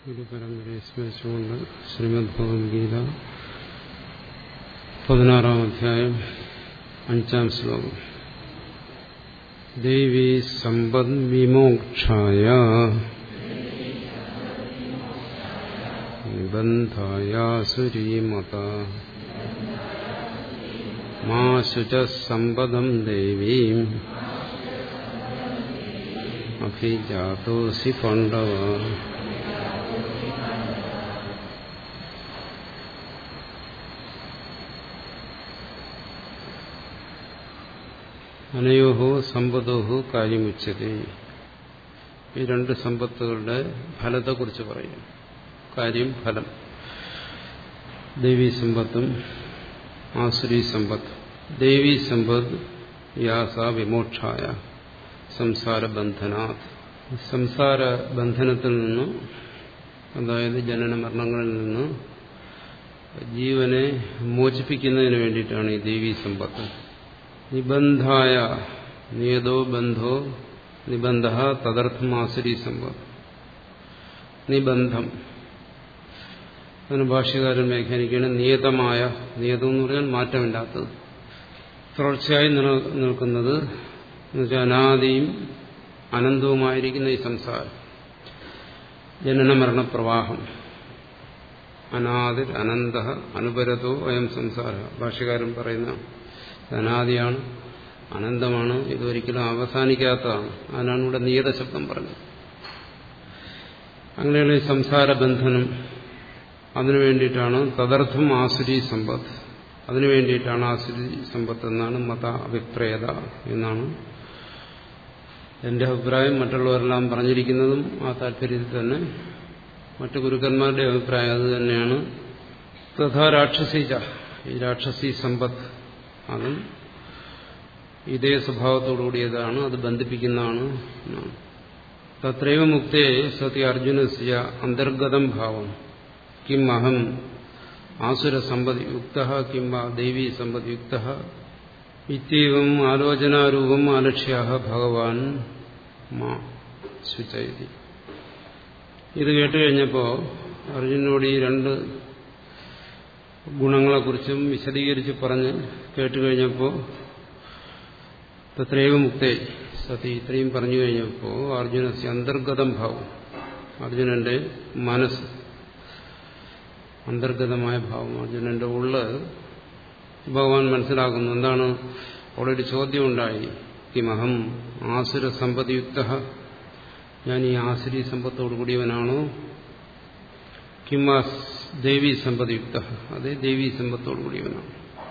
ഒരു പരമ്പരയെ സ്മരിച്ചുകൊണ്ട് ശ്രീമദ് ഭഗവത്ഗീത പതിനാറാം അധ്യായം അഞ്ചാം ശ്ലോകം ദേവി സമ്പദ് വിമോക്ഷായ നിബന്ധായ സുരീമത മാ ശുച സമ്പദം ദേവീം അഭിജാതോസി പാണ്ഡവ അനയോഹോ സമ്പദോഹോ കാര്യമുച്ചത് ഈ രണ്ട് സമ്പത്തുകളുടെ ഫലത്തെക്കുറിച്ച് പറയും കാര്യം ഫലം ദേവീ സമ്പത്തും ആസുരി സമ്പത്ത് ദേവീ സമ്പത്ത് യാസ വിമോക്ഷായ സംസാര ബന്ധനാത് സംസാര ബന്ധനത്തിൽ നിന്ന് അതായത് ജനന മരണങ്ങളിൽ നിന്ന് ജീവനെ മോചിപ്പിക്കുന്നതിന് വേണ്ടിയിട്ടാണ് ഈ ദേവീ സമ്പത്ത് നിബന്ധായ നിയതോ ബന്ധോ നിബന്ധ തദർത്ഥം ആസുരി സമ്പത്ത് നിബന്ധം അതിന് ഭാഷ്യകാരൻ വ്യാഖ്യാനിക്കുകയാണ് നിയതമായ നിയതം എന്ന് പറഞ്ഞാൽ മാറ്റമില്ലാത്തത് തുടർച്ചയായി നിലനിൽക്കുന്നത് എന്നുവെച്ചാൽ അനാദിയും അനന്തവുമായിരിക്കുന്ന ഈ സംസാരം ജനന മരണപ്രവാഹം അനാദിർ അനന്ത അനുപരതോ അയം സംസാര ഭാഷ്യകാരൻ പറയുന്ന അനാദിയാണ് അനന്തമാണ് ഇതൊരിക്കലും അവസാനിക്കാത്തതാണ് അതിനാണ് ഇവിടെ നിയത ശബ്ദം പറഞ്ഞത് അങ്ങനെയുള്ള ഈ സംസാര ബന്ധനം അതിനു വേണ്ടിയിട്ടാണ് തദർത്ഥം ആസുരി സമ്പത്ത് അതിനു വേണ്ടിയിട്ടാണ് ആസുരി സമ്പത്ത് എന്നാണ് മത അഭിപ്രേത എന്നാണ് എന്റെ അഭിപ്രായം മറ്റുള്ളവരെല്ലാം പറഞ്ഞിരിക്കുന്നതും ആ താല്പര്യത്തിൽ തന്നെ മറ്റു ഗുരുക്കന്മാരുടെ അഭിപ്രായം അത് തന്നെയാണ് തഥാ രാക്ഷസീജ ഈ രാക്ഷസി സമ്പത്ത് അതും ഇതേ സ്വഭാവത്തോടുകൂടിയതാണ് അത് ബന്ധിപ്പിക്കുന്നതാണ് തത്രൈവ മുക്തേ സത്യ അർജുനസ്യ അന്തർഗതം ഭാവം കിം അഹം ആസുര സമ്പദ് യുക്ത കിം ദേവീ സമ്പദ് യുക്ത ഇത്യവം ആലോചനാരൂപം ആലക്ഷ്യ ഭഗവാൻ മാ ശുചൈതി ഇത് കേട്ടുകഴിഞ്ഞപ്പോൾ അർജുനോട് ഈ രണ്ട് ഗുണങ്ങളെക്കുറിച്ചും വിശദീകരിച്ച് പറഞ്ഞ് കേട്ടുകഴിഞ്ഞപ്പോൾ തത്രൈവ മുക്തേ സതി ഇത്രയും പറഞ്ഞു കഴിഞ്ഞപ്പോൾ അർജുനസ് അന്തർഗതം ഭാവം അർജുനന്റെ മനസ്സ് അന്തർഗതമായ ഭാവം അർജുനന്റെ ഉള്ള് ഭഗവാൻ മനസ്സിലാക്കുന്നു എന്താണ് അവിടെ ഒരു ചോദ്യം ഉണ്ടായി കിമഹം ആസുര സമ്പത്തിയുക്ത ഞാൻ ഈ ആസുരി സമ്പത്തോടു കൂടിയവനാണോ കിം ദേവീ സമ്പത്തിയുക്ത അതേ ദേവീ സമ്പത്തോടു കൂടിയവനാണ്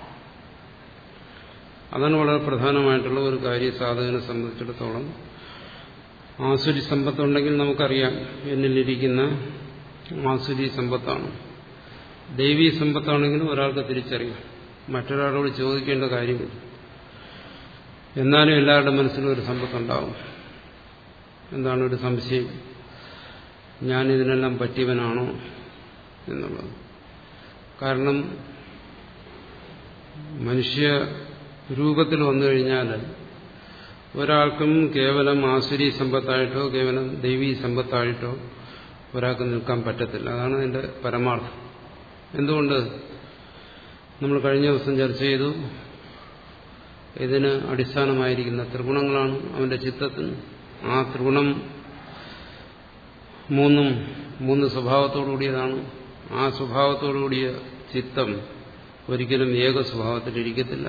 അതാണ് വളരെ പ്രധാനമായിട്ടുള്ള ഒരു കാര്യം സാധകനെ സംബന്ധിച്ചിടത്തോളം ആസുരി സമ്പത്തുണ്ടെങ്കിൽ നമുക്കറിയാം എന്നിലിരിക്കുന്ന ആസുരി സമ്പത്താണ് ദൈവീ സമ്പത്താണെങ്കിലും ഒരാൾക്ക് തിരിച്ചറിയാം മറ്റൊരാളോട് ചോദിക്കേണ്ട കാര്യമില്ല എന്നാലും എല്ലാവരുടെ മനസ്സിലും ഒരു സമ്പത്തുണ്ടാവും എന്താണ് ഒരു സംശയം ഞാൻ ഇതിനെല്ലാം പറ്റിയവനാണോ എന്നുള്ളത് കാരണം മനുഷ്യ രൂപത്തിൽ വന്നു കഴിഞ്ഞാൽ ഒരാൾക്കും കേവലം ആസുരി സമ്പത്തായിട്ടോ കേവലം ദൈവീ സമ്പത്തായിട്ടോ ഒരാൾക്ക് നിൽക്കാൻ പറ്റത്തില്ല അതാണ് അതിന്റെ പരമാർത്ഥം എന്തുകൊണ്ട് നമ്മൾ കഴിഞ്ഞ ദിവസം ചർച്ച ചെയ്തു ഇതിന് അടിസ്ഥാനമായിരിക്കുന്ന ത്രിഗുണങ്ങളാണ് അവന്റെ ചിത്തത്തിന് ആ ത്രിഗുണം മൂന്നും മൂന്ന് സ്വഭാവത്തോടുകൂടിയതാണ് ആ സ്വഭാവത്തോടുകൂടിയ ചിത്തം ഒരിക്കലും ഏക സ്വഭാവത്തിലിരിക്കത്തില്ല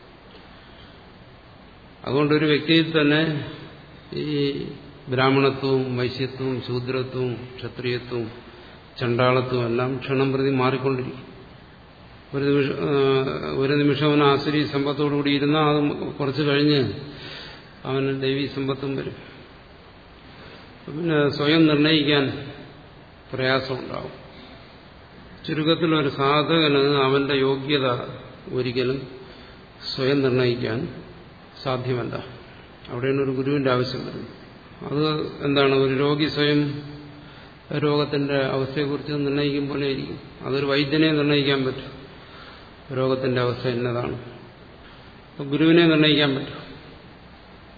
അതുകൊണ്ടൊരു വ്യക്തിയിൽ തന്നെ ഈ ബ്രാഹ്മണത്വവും വൈശ്യത്വവും ശൂദ്രത്വവും ക്ഷത്രിയത്വവും ചണ്ടാളത്വവും എല്ലാം ക്ഷണം പ്രതി മാറിക്കൊണ്ടിരിക്കും ഒരു നിമിഷം ഒരു നിമിഷം അവൻ ആസുരി സമ്പത്തോടുകൂടി ഇരുന്നാൽ അത് കുറച്ച് കഴിഞ്ഞ് അവന് ദൈവീ സമ്പത്തും വരും പിന്നെ സ്വയം നിർണയിക്കാൻ പ്രയാസമുണ്ടാവും ചുരുക്കത്തിൽ ഒരു സാധകന് അവന്റെ യോഗ്യത ഒരിക്കലും സ്വയം നിർണയിക്കാൻ സാധ്യമല്ല അവിടെയാണ് ഒരു ഗുരുവിന്റെ ആവശ്യം വരുന്നത് അത് എന്താണ് ഒരു രോഗി സ്വയം രോഗത്തിന്റെ അവസ്ഥയെക്കുറിച്ച് നിർണ്ണയിക്കും പോലെ ഇരിക്കും അതൊരു വൈദ്യനെ നിർണ്ണയിക്കാൻ പറ്റും രോഗത്തിന്റെ അവസ്ഥ എന്നതാണ് ഗുരുവിനെ നിർണ്ണയിക്കാൻ പറ്റും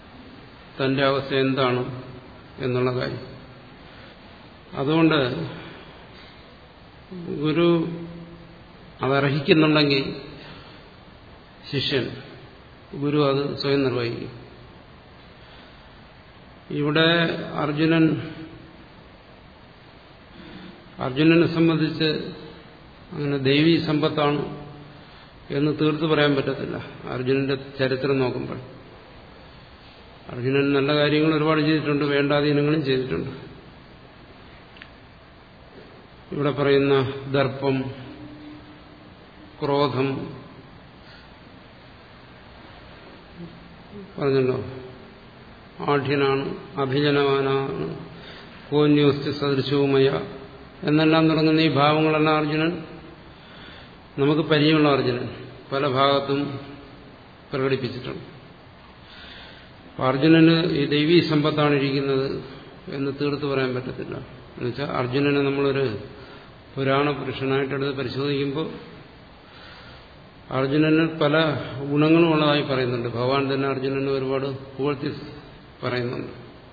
തന്റെ അവസ്ഥ എന്താണ് എന്നുള്ള കാര്യം അതുകൊണ്ട് ഗുരു അതർഹിക്കുന്നുണ്ടെങ്കിൽ ശിഷ്യൻ ഗുരു അത് സ്വയം നിർവഹിക്കും ഇവിടെ അർജുനൻ അർജുനനെ സംബന്ധിച്ച് അങ്ങനെ ദൈവീ സമ്പത്താണ് എന്ന് തീർത്തു പറയാൻ പറ്റത്തില്ല അർജുനന്റെ ചരിത്രം നോക്കുമ്പോൾ അർജുനൻ നല്ല കാര്യങ്ങൾ ഒരുപാട് ചെയ്തിട്ടുണ്ട് വേണ്ടാധീനങ്ങളും ചെയ്തിട്ടുണ്ട് ഇവിടെ പറയുന്ന ദർപ്പം ക്രോധം പറഞ്ഞല്ലോ ആഠ്യനാണ് അഭിജനവാനാണ് കോന്യോസ്തി സദൃശവുമയ എന്നെല്ലാം തുടങ്ങുന്ന ഈ ഭാവങ്ങളെല്ലാം അർജുനൻ നമുക്ക് പരിചയമുള്ള അർജുനൻ പല ഭാഗത്തും പ്രകടിപ്പിച്ചിട്ടുണ്ട് അർജുനന് ഈ ദൈവീ സമ്പത്താണ് ഇരിക്കുന്നത് എന്ന് തീർത്തു പറയാൻ പറ്റത്തില്ല എന്നുവെച്ചാൽ അർജുനനെ നമ്മളൊരു പുരാണ പുരുഷനായിട്ടെടുത്ത് പരിശോധിക്കുമ്പോൾ അർജുനന് പല ഗുണങ്ങളും ഉള്ളതായി പറയുന്നുണ്ട് ഭഗവാൻ തന്നെ അർജുനന് ഒരുപാട് പുകഴ്ത്തി പറയുന്നുണ്ട്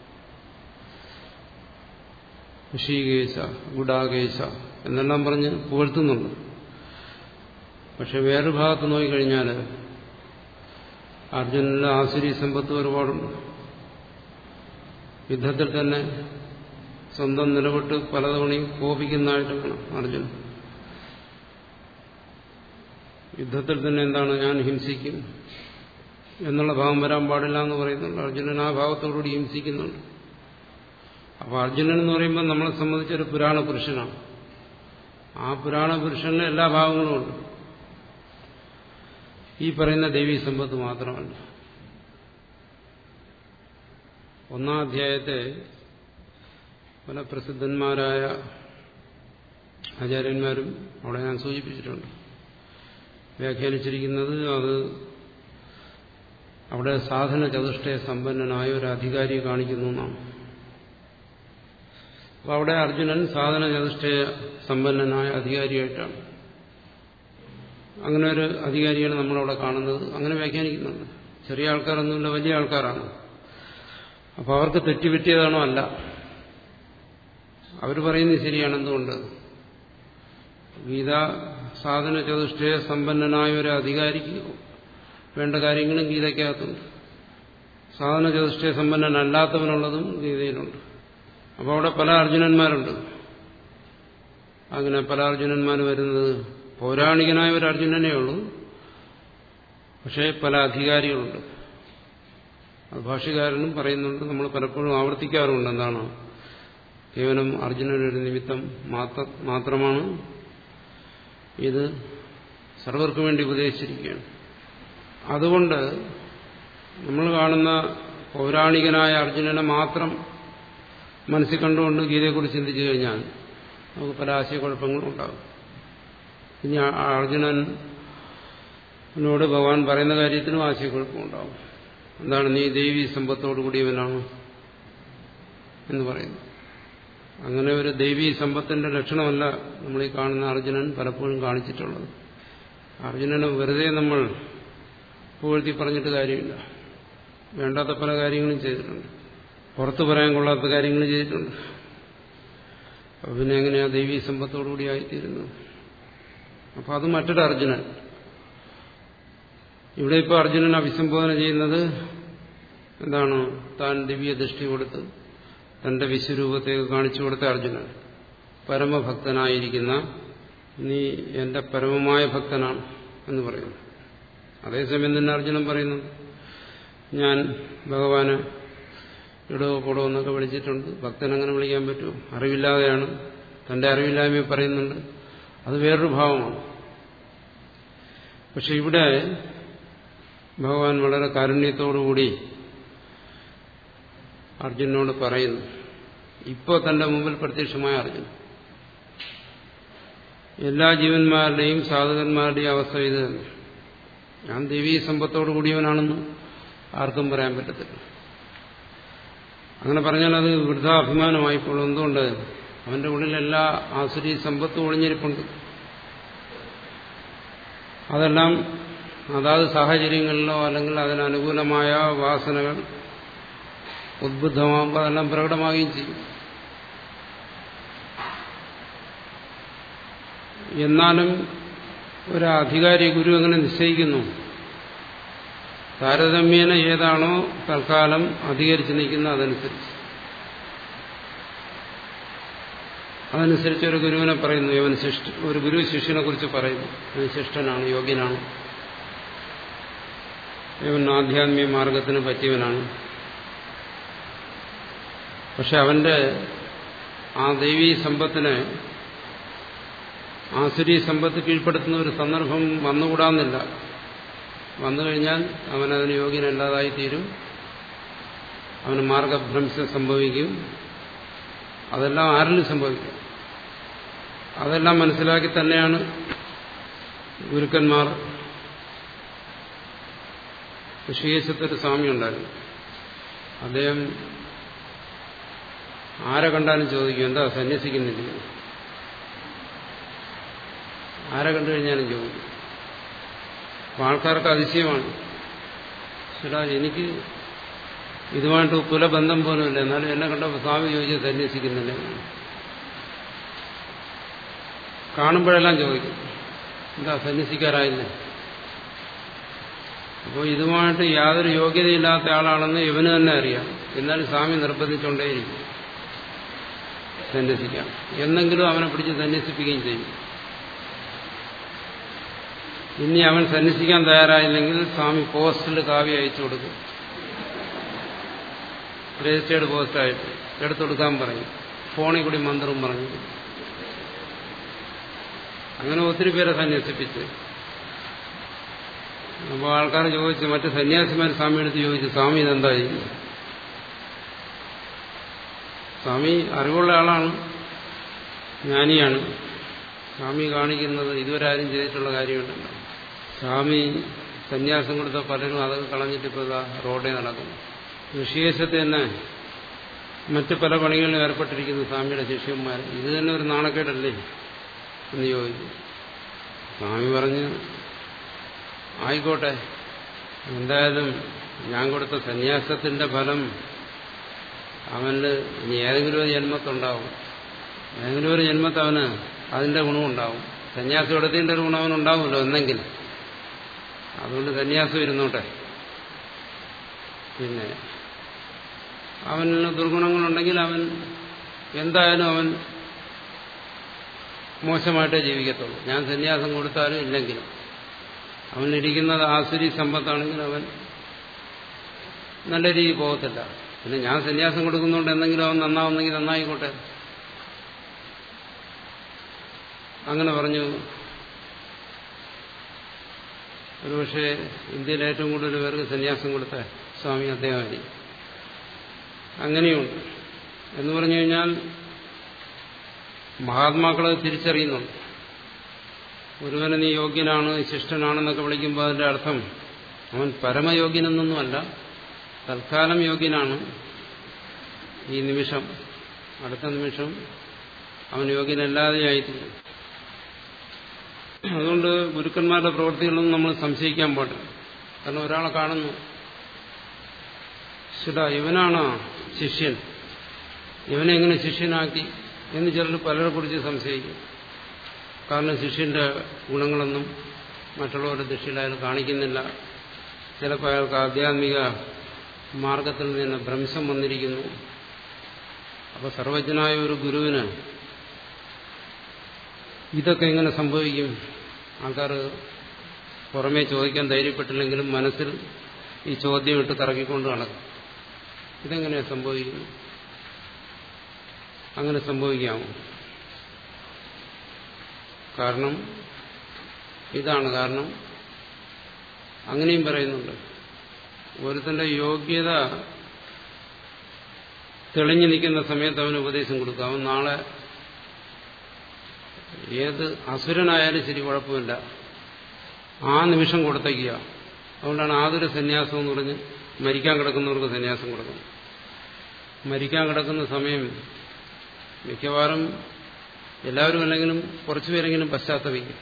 ഋഷികേശ ഗുഡാകേശ എന്നെല്ലാം പറഞ്ഞ് പുകഴ്ത്തുന്നുണ്ട് പക്ഷെ വേറൊരു ഭാഗത്ത് നോക്കിക്കഴിഞ്ഞാൽ അർജുനന്റെ ആസുരി സമ്പത്ത് ഒരുപാടുണ്ട് യുദ്ധത്തിൽ തന്നെ സ്വന്തം നിലപെട്ട് പലതവണയും കോപിക്കുന്നതായിട്ട് കാണാം അർജുനൻ യുദ്ധത്തിൽ തന്നെ എന്താണ് ഞാൻ ഹിംസിക്കും എന്നുള്ള ഭാവം വരാൻ പാടില്ല എന്ന് പറയുന്നുണ്ട് അർജുനൻ ആ ഭാവത്തോടുകൂടി ഹിംസിക്കുന്നുണ്ട് അപ്പോൾ അർജുനൻ എന്ന് പറയുമ്പോൾ നമ്മളെ സംബന്ധിച്ചൊരു പുരാണ പുരുഷനാണ് ആ പുരാണ പുരുഷന് എല്ലാ ഭാവങ്ങളും ഉണ്ട് ഈ പറയുന്ന ദൈവീ സമ്പത്ത് മാത്രമല്ല ഒന്നാം അധ്യായത്തെ പല പ്രസിദ്ധന്മാരായ ആചാര്യന്മാരും അവിടെ ഞാൻ സൂചിപ്പിച്ചിട്ടുണ്ട് വ്യാഖ്യാനിച്ചിരിക്കുന്നത് അത് അവിടെ സാധന ചതുഷ്ടയ സമ്പന്നനായ ഒരു അധികാരിയെ കാണിക്കുന്നു എന്നാണ് അപ്പൊ അവിടെ അർജുനൻ സാധന ചതുഷ്ടയ സമ്പന്നനായ അധികാരിയായിട്ടാണ് അങ്ങനെ ഒരു അധികാരിയാണ് നമ്മളവിടെ കാണുന്നത് അങ്ങനെ വ്യാഖ്യാനിക്കുന്നുണ്ട് ചെറിയ ആൾക്കാരൊന്നുമില്ല വലിയ ആൾക്കാരാണ് അപ്പൊ അവർക്ക് തെറ്റുപറ്റിയതാണോ അല്ല അവർ പറയുന്നത് ശരിയാണ് എന്തുകൊണ്ട് ഗീത സാധന ചതുഷ്ടയ സമ്പന്നനായ ഒരു അധികാരിക്ക് വേണ്ട കാര്യങ്ങളും ഗീതയ്ക്കകത്തുണ്ട് സാധന ചതുഷ്ടയ സമ്പന്നനല്ലാത്തവനുള്ളതും ഗീതയിലുണ്ട് അപ്പോൾ അവിടെ പല അർജുനന്മാരുണ്ട് അങ്ങനെ പല അർജുനന്മാർ വരുന്നത് പൗരാണികനായ ഒരു അർജുനനേ ഉള്ളൂ പക്ഷേ പല അധികാരികളുണ്ട് അത് ഭാഷകാരനും പറയുന്നുണ്ട് നമ്മൾ പലപ്പോഴും ആവർത്തിക്കാറുണ്ട് എന്താണ് കേവലം അർജുനനൊരു നിമിത്തം മാത്രമാണ് ഇത് സർവർക്കു വേണ്ടി ഉപദേശിച്ചിരിക്കുകയാണ് അതുകൊണ്ട് നമ്മൾ കാണുന്ന പൗരാണികനായ അർജുനനെ മാത്രം മനസ്സിൽ കണ്ടുകൊണ്ട് ഗീതയെക്കുറിച്ച് ചിന്തിച്ചു കഴിഞ്ഞാൽ നമുക്ക് പല ആശയക്കുഴപ്പങ്ങളും ഉണ്ടാകും ഇനി അർജുനനോട് ഭഗവാൻ പറയുന്ന കാര്യത്തിനും ആശയക്കുഴപ്പമുണ്ടാകും എന്താണ് നീ ദേവി സമ്പത്തോടു കൂടിയവനാണ് എന്ന് പറയുന്നു അങ്ങനെ ഒരു ദൈവീ സമ്പത്തിന്റെ ലക്ഷണമല്ല നമ്മൾ ഈ കാണുന്ന അർജുനൻ പലപ്പോഴും കാണിച്ചിട്ടുള്ളത് അർജുനനെ വെറുതെ നമ്മൾ പുകഴ്ത്തി പറഞ്ഞിട്ട് കാര്യമില്ല വേണ്ടാത്ത പല കാര്യങ്ങളും ചെയ്തിട്ടുണ്ട് പുറത്തു പറയാൻ കൊള്ളാത്ത കാര്യങ്ങൾ ചെയ്തിട്ടുണ്ട് അപ്പൊ പിന്നെ എങ്ങനെയാ ദൈവീ സമ്പത്തോടുകൂടി ആയിത്തീരുന്നത് അപ്പൊ അത് മറ്റൊരു അർജുനൻ ഇവിടെ ഇപ്പോൾ അർജുനൻ അഭിസംബോധന ചെയ്യുന്നത് എന്താണ് താൻ ദിവ്യ ദൃഷ്ടി കൊടുത്ത് തന്റെ വിശ്വരൂപത്തേക്ക് കാണിച്ചു കൊടുത്ത അർജുനൻ പരമഭക്തനായിരിക്കുന്ന നീ എന്റെ പരമമായ ഭക്തനാണ് എന്ന് പറയുന്നു അതേസമയം തന്നെ അർജുനൻ പറയുന്നു ഞാൻ ഭഗവാന് ഇടവോ പൊടോ എന്നൊക്കെ വിളിച്ചിട്ടുണ്ട് ഭക്തൻ അങ്ങനെ വിളിക്കാൻ പറ്റൂ അറിവില്ലാതെയാണ് തന്റെ അറിവില്ലായ്മയെ പറയുന്നുണ്ട് അത് വേറൊരു ഭാവമാണ് പക്ഷെ ഇവിടെ ഭഗവാൻ വളരെ കാരുണ്യത്തോടുകൂടി അർജുനോട് പറയുന്നു ഇപ്പോൾ തന്റെ മുമ്പിൽ പ്രത്യക്ഷമായ അർജുൻ എല്ലാ ജീവന്മാരുടെയും സാധകന്മാരുടെയും അവസ്ഥ ഇത് തന്നെ ഞാൻ ദേവീ സമ്പത്തോടു കൂടിയവനാണെന്ന് ആർക്കും പറയാൻ പറ്റത്തില്ല അങ്ങനെ പറഞ്ഞാൽ അത് വൃദ്ധാഭിമാനമായിപ്പോൾ എന്തുകൊണ്ട് അവന്റെ ഉള്ളിൽ എല്ലാ ആസുരി സമ്പത്തും ഒളിഞ്ഞിരിപ്പുണ്ട് അതെല്ലാം അതാത് സാഹചര്യങ്ങളിലോ അല്ലെങ്കിൽ അതിനനുകൂലമായ വാസനകൾ ഉദ്ബുദ്ധമാകുമ്പോൾ അതെല്ലാം പ്രകടമാകുകയും ചെയ്യും എന്നാലും ഒരു അധികാരി ഗുരു എങ്ങനെ നിശ്ചയിക്കുന്നു താരതമ്യേന ഏതാണോ തൽക്കാലം അധികരിച്ച് നിൽക്കുന്നത് അതനുസരിച്ച് അതനുസരിച്ച് ഒരു ഗുരുവിനെ പറയുന്നു ഇവൻ ശിഷ്ട ഒരു ഗുരു ശിഷ്യനെ കുറിച്ച് പറയുന്നു ഇവൻ ശിഷ്ടനാണ് യോഗ്യനാണ് ഇവൻ ആധ്യാത്മിക മാർഗത്തിന് പറ്റിയവനാണ് പക്ഷെ അവന്റെ ആ ദൈവീ സമ്പത്തിനെ ആസുരി സമ്പത്ത് കീഴ്പ്പെടുത്തുന്ന ഒരു സന്ദർഭം വന്നുകൂടാന്നില്ല വന്നു കഴിഞ്ഞാൽ അവനതിന് യോഗ്യനല്ലാതായി തീരും അവന് മാർഗഭ്രംശം സംഭവിക്കും അതെല്ലാം ആരിലും സംഭവിക്കും അതെല്ലാം മനസ്സിലാക്കി തന്നെയാണ് ഗുരുക്കന്മാർ ഋഷികേശത്തൊരു സ്വാമി ഉണ്ടായിരുന്നു അദ്ദേഹം ആരെ കണ്ടാലും ചോദിക്കും എന്താ സന്യസിക്കുന്നില്ല ആരെ കണ്ടു കഴിഞ്ഞാലും ചോദിക്കും അപ്പൊ ആൾക്കാർക്ക് അതിശയമാണ് ചേട്ടാ എനിക്ക് ഇതുമായിട്ട് കുലബന്ധം പോലുമില്ല എന്നാലും എന്നെ കണ്ടപ്പോൾ സ്വാമി ചോദിച്ച് സന്യസിക്കുന്നില്ല കാണുമ്പോഴെല്ലാം ചോദിക്കും എന്താ സന്യസിക്കാറായില്ലേ അപ്പോൾ ഇതുമായിട്ട് യാതൊരു യോഗ്യതയില്ലാത്ത ആളാണെന്ന് ഇവന് തന്നെ അറിയാം എന്നാലും സ്വാമി നിർബന്ധിച്ചുകൊണ്ടേയിരിക്കും സന്യസിക്കാം എന്നെങ്കിലും അവനെ പിടിച്ച് സന്യസിപ്പിക്കുകയും ചെയ്യും ഇനി അവൻ സന്യസിക്കാൻ തയ്യാറായില്ലെങ്കിൽ സ്വാമി പോസ്റ്റിൽ കാവ്യ അയച്ചു കൊടുക്കും രജിസ്റ്റേർഡ് പോസ്റ്റായിട്ട് എടുത്തു കൊടുക്കാൻ പറയും ഫോണിൽ കൂടി മന്ത്രം പറഞ്ഞു അങ്ങനെ ഒത്തിരി പേരെ സന്യസിപ്പിച്ച് അപ്പോൾ ആൾക്കാർ ചോദിച്ചു മറ്റു സന്യാസിമാർ സ്വാമി എടുത്ത് ചോദിച്ചു സ്വാമി ഇതെന്താ ചെയ്യുന്നത് സ്വാമി അറിവുള്ള ആളാണ് ജ്ഞാനിയാണ് സ്വാമി കാണിക്കുന്നത് ഇതുവരെ ആരും ചെയ്തിട്ടുള്ള കാര്യമുണ്ടല്ലോ സ്വാമി സന്യാസം കൊടുത്ത പലരും അതൊക്കെ കളഞ്ഞിട്ട് ഇപ്പോൾ ഇതാ റോഡേ നടക്കുന്നു ഋഷികേശത്ത് തന്നെ മറ്റ് പല പണികളിലും ഏർപ്പെട്ടിരിക്കുന്ന സ്വാമിയുടെ ശിഷ്യന്മാർ ഇത് തന്നെ ഒരു നാണക്കേടല്ലേ എന്ന് ചോദിച്ചു സ്വാമി പറഞ്ഞ് ആയിക്കോട്ടെ എന്തായാലും ഞാൻ കൊടുത്ത സന്യാസത്തിന്റെ ഫലം അവന് ഇനി ഏതെങ്കിലും ഒരു ജന്മത്തുണ്ടാവും ഏതെങ്കിലും ഒരു ജന്മത്ത് അവന് അതിന്റെ ഗുണമുണ്ടാവും സന്യാസം എടുത്തതിന്റെ ഒരു ഗുണം അവനുണ്ടാവുമല്ലോ എന്നെങ്കിലും അതുകൊണ്ട് സന്യാസം ഇരുന്നോട്ടെ പിന്നെ അവന് ദുർഗുണങ്ങളുണ്ടെങ്കിൽ അവൻ എന്തായാലും അവൻ മോശമായിട്ടേ ജീവിക്കത്തുള്ളൂ ഞാൻ സന്യാസം കൊടുത്താലും ഇല്ലെങ്കിലും അവനിരിക്കുന്നത് ആസുരി സമ്പത്താണെങ്കിൽ അവൻ നല്ല രീതിയിൽ പോകത്തില്ല പിന്നെ ഞാൻ സന്യാസം കൊടുക്കുന്നതുകൊണ്ട് എന്തെങ്കിലും അവൻ നന്നാവുന്നെങ്കിൽ നന്നായിക്കോട്ടെ അങ്ങനെ പറഞ്ഞു ഒരുപക്ഷെ ഇന്ത്യയിൽ ഏറ്റവും കൂടുതൽ പേർക്ക് സന്യാസം കൊടുത്ത സ്വാമി അദ്ദേഹമായിരിക്കും അങ്ങനെയുണ്ട് എന്ന് പറഞ്ഞു കഴിഞ്ഞാൽ മഹാത്മാക്കളെ തിരിച്ചറിയുന്നുണ്ട് ഒരുവനെ നീ യോഗ്യനാണ് ശിഷ്ടനാണെന്നൊക്കെ വിളിക്കുമ്പോൾ അതിന്റെ അർത്ഥം അവൻ പരമയോഗ്യനെന്നൊന്നുമല്ല തൽക്കാലം യോഗ്യനാണ് ഈ നിമിഷം അടുത്ത നിമിഷം അവൻ യോഗ്യനല്ലാതെയായിത്തീരും അതുകൊണ്ട് ഗുരുക്കന്മാരുടെ പ്രവൃത്തികളൊന്നും നമ്മൾ സംശയിക്കാൻ പാടില്ല കാരണം ഒരാളെ കാണുന്നു ശിട ഇവനാണോ ശിഷ്യൻ ഇവനെ എങ്ങനെ ശിഷ്യനാക്കി എന്ന് ചിലർ പലരെ കുറിച്ച് സംശയിക്കും കാരണം ശിഷ്യന്റെ ഗുണങ്ങളൊന്നും മറ്റുള്ളവരുടെ ദൃഷ്ടിയിൽ അയാൾ കാണിക്കുന്നില്ല ചിലപ്പോൾ അയാൾക്ക് ആധ്യാത്മിക മാർഗത്തിൽ നിന്ന് ഭ്രംശം വന്നിരിക്കുന്നു അപ്പോൾ സർവജ്ഞനായ ഒരു ഗുരുവിന് ഇതൊക്കെ എങ്ങനെ സംഭവിക്കും ആൾക്കാർ പുറമേ ചോദിക്കാൻ ധൈര്യപ്പെട്ടില്ലെങ്കിലും മനസ്സിൽ ഈ ചോദ്യം ഇട്ട് കറക്കിക്കൊണ്ട് നടക്കും ഇതെങ്ങനെയാണ് സംഭവിക്കുന്നത് അങ്ങനെ സംഭവിക്കാമോ കാരണം ഇതാണ് കാരണം അങ്ങനെയും പറയുന്നുണ്ട് ഒരുത്തന്റെ യോഗ്യത തെളിഞ്ഞു നിൽക്കുന്ന സമയത്ത് അവന് ഉപദേശം കൊടുക്കാം അവൻ നാളെ ഏത് അസുരനായാലും ശരി കുഴപ്പമില്ല ആ നിമിഷം കൊടുത്തേക്കുക അതുകൊണ്ടാണ് ആതുര സന്യാസം എന്ന് പറഞ്ഞ് മരിക്കാൻ കിടക്കുന്നവർക്ക് സന്യാസം കൊടുക്കണം മരിക്കാൻ കിടക്കുന്ന സമയം മിക്കവാറും എല്ലാവരും അല്ലെങ്കിലും കുറച്ചുപേരെങ്കിലും പശ്ചാത്തപിക്കും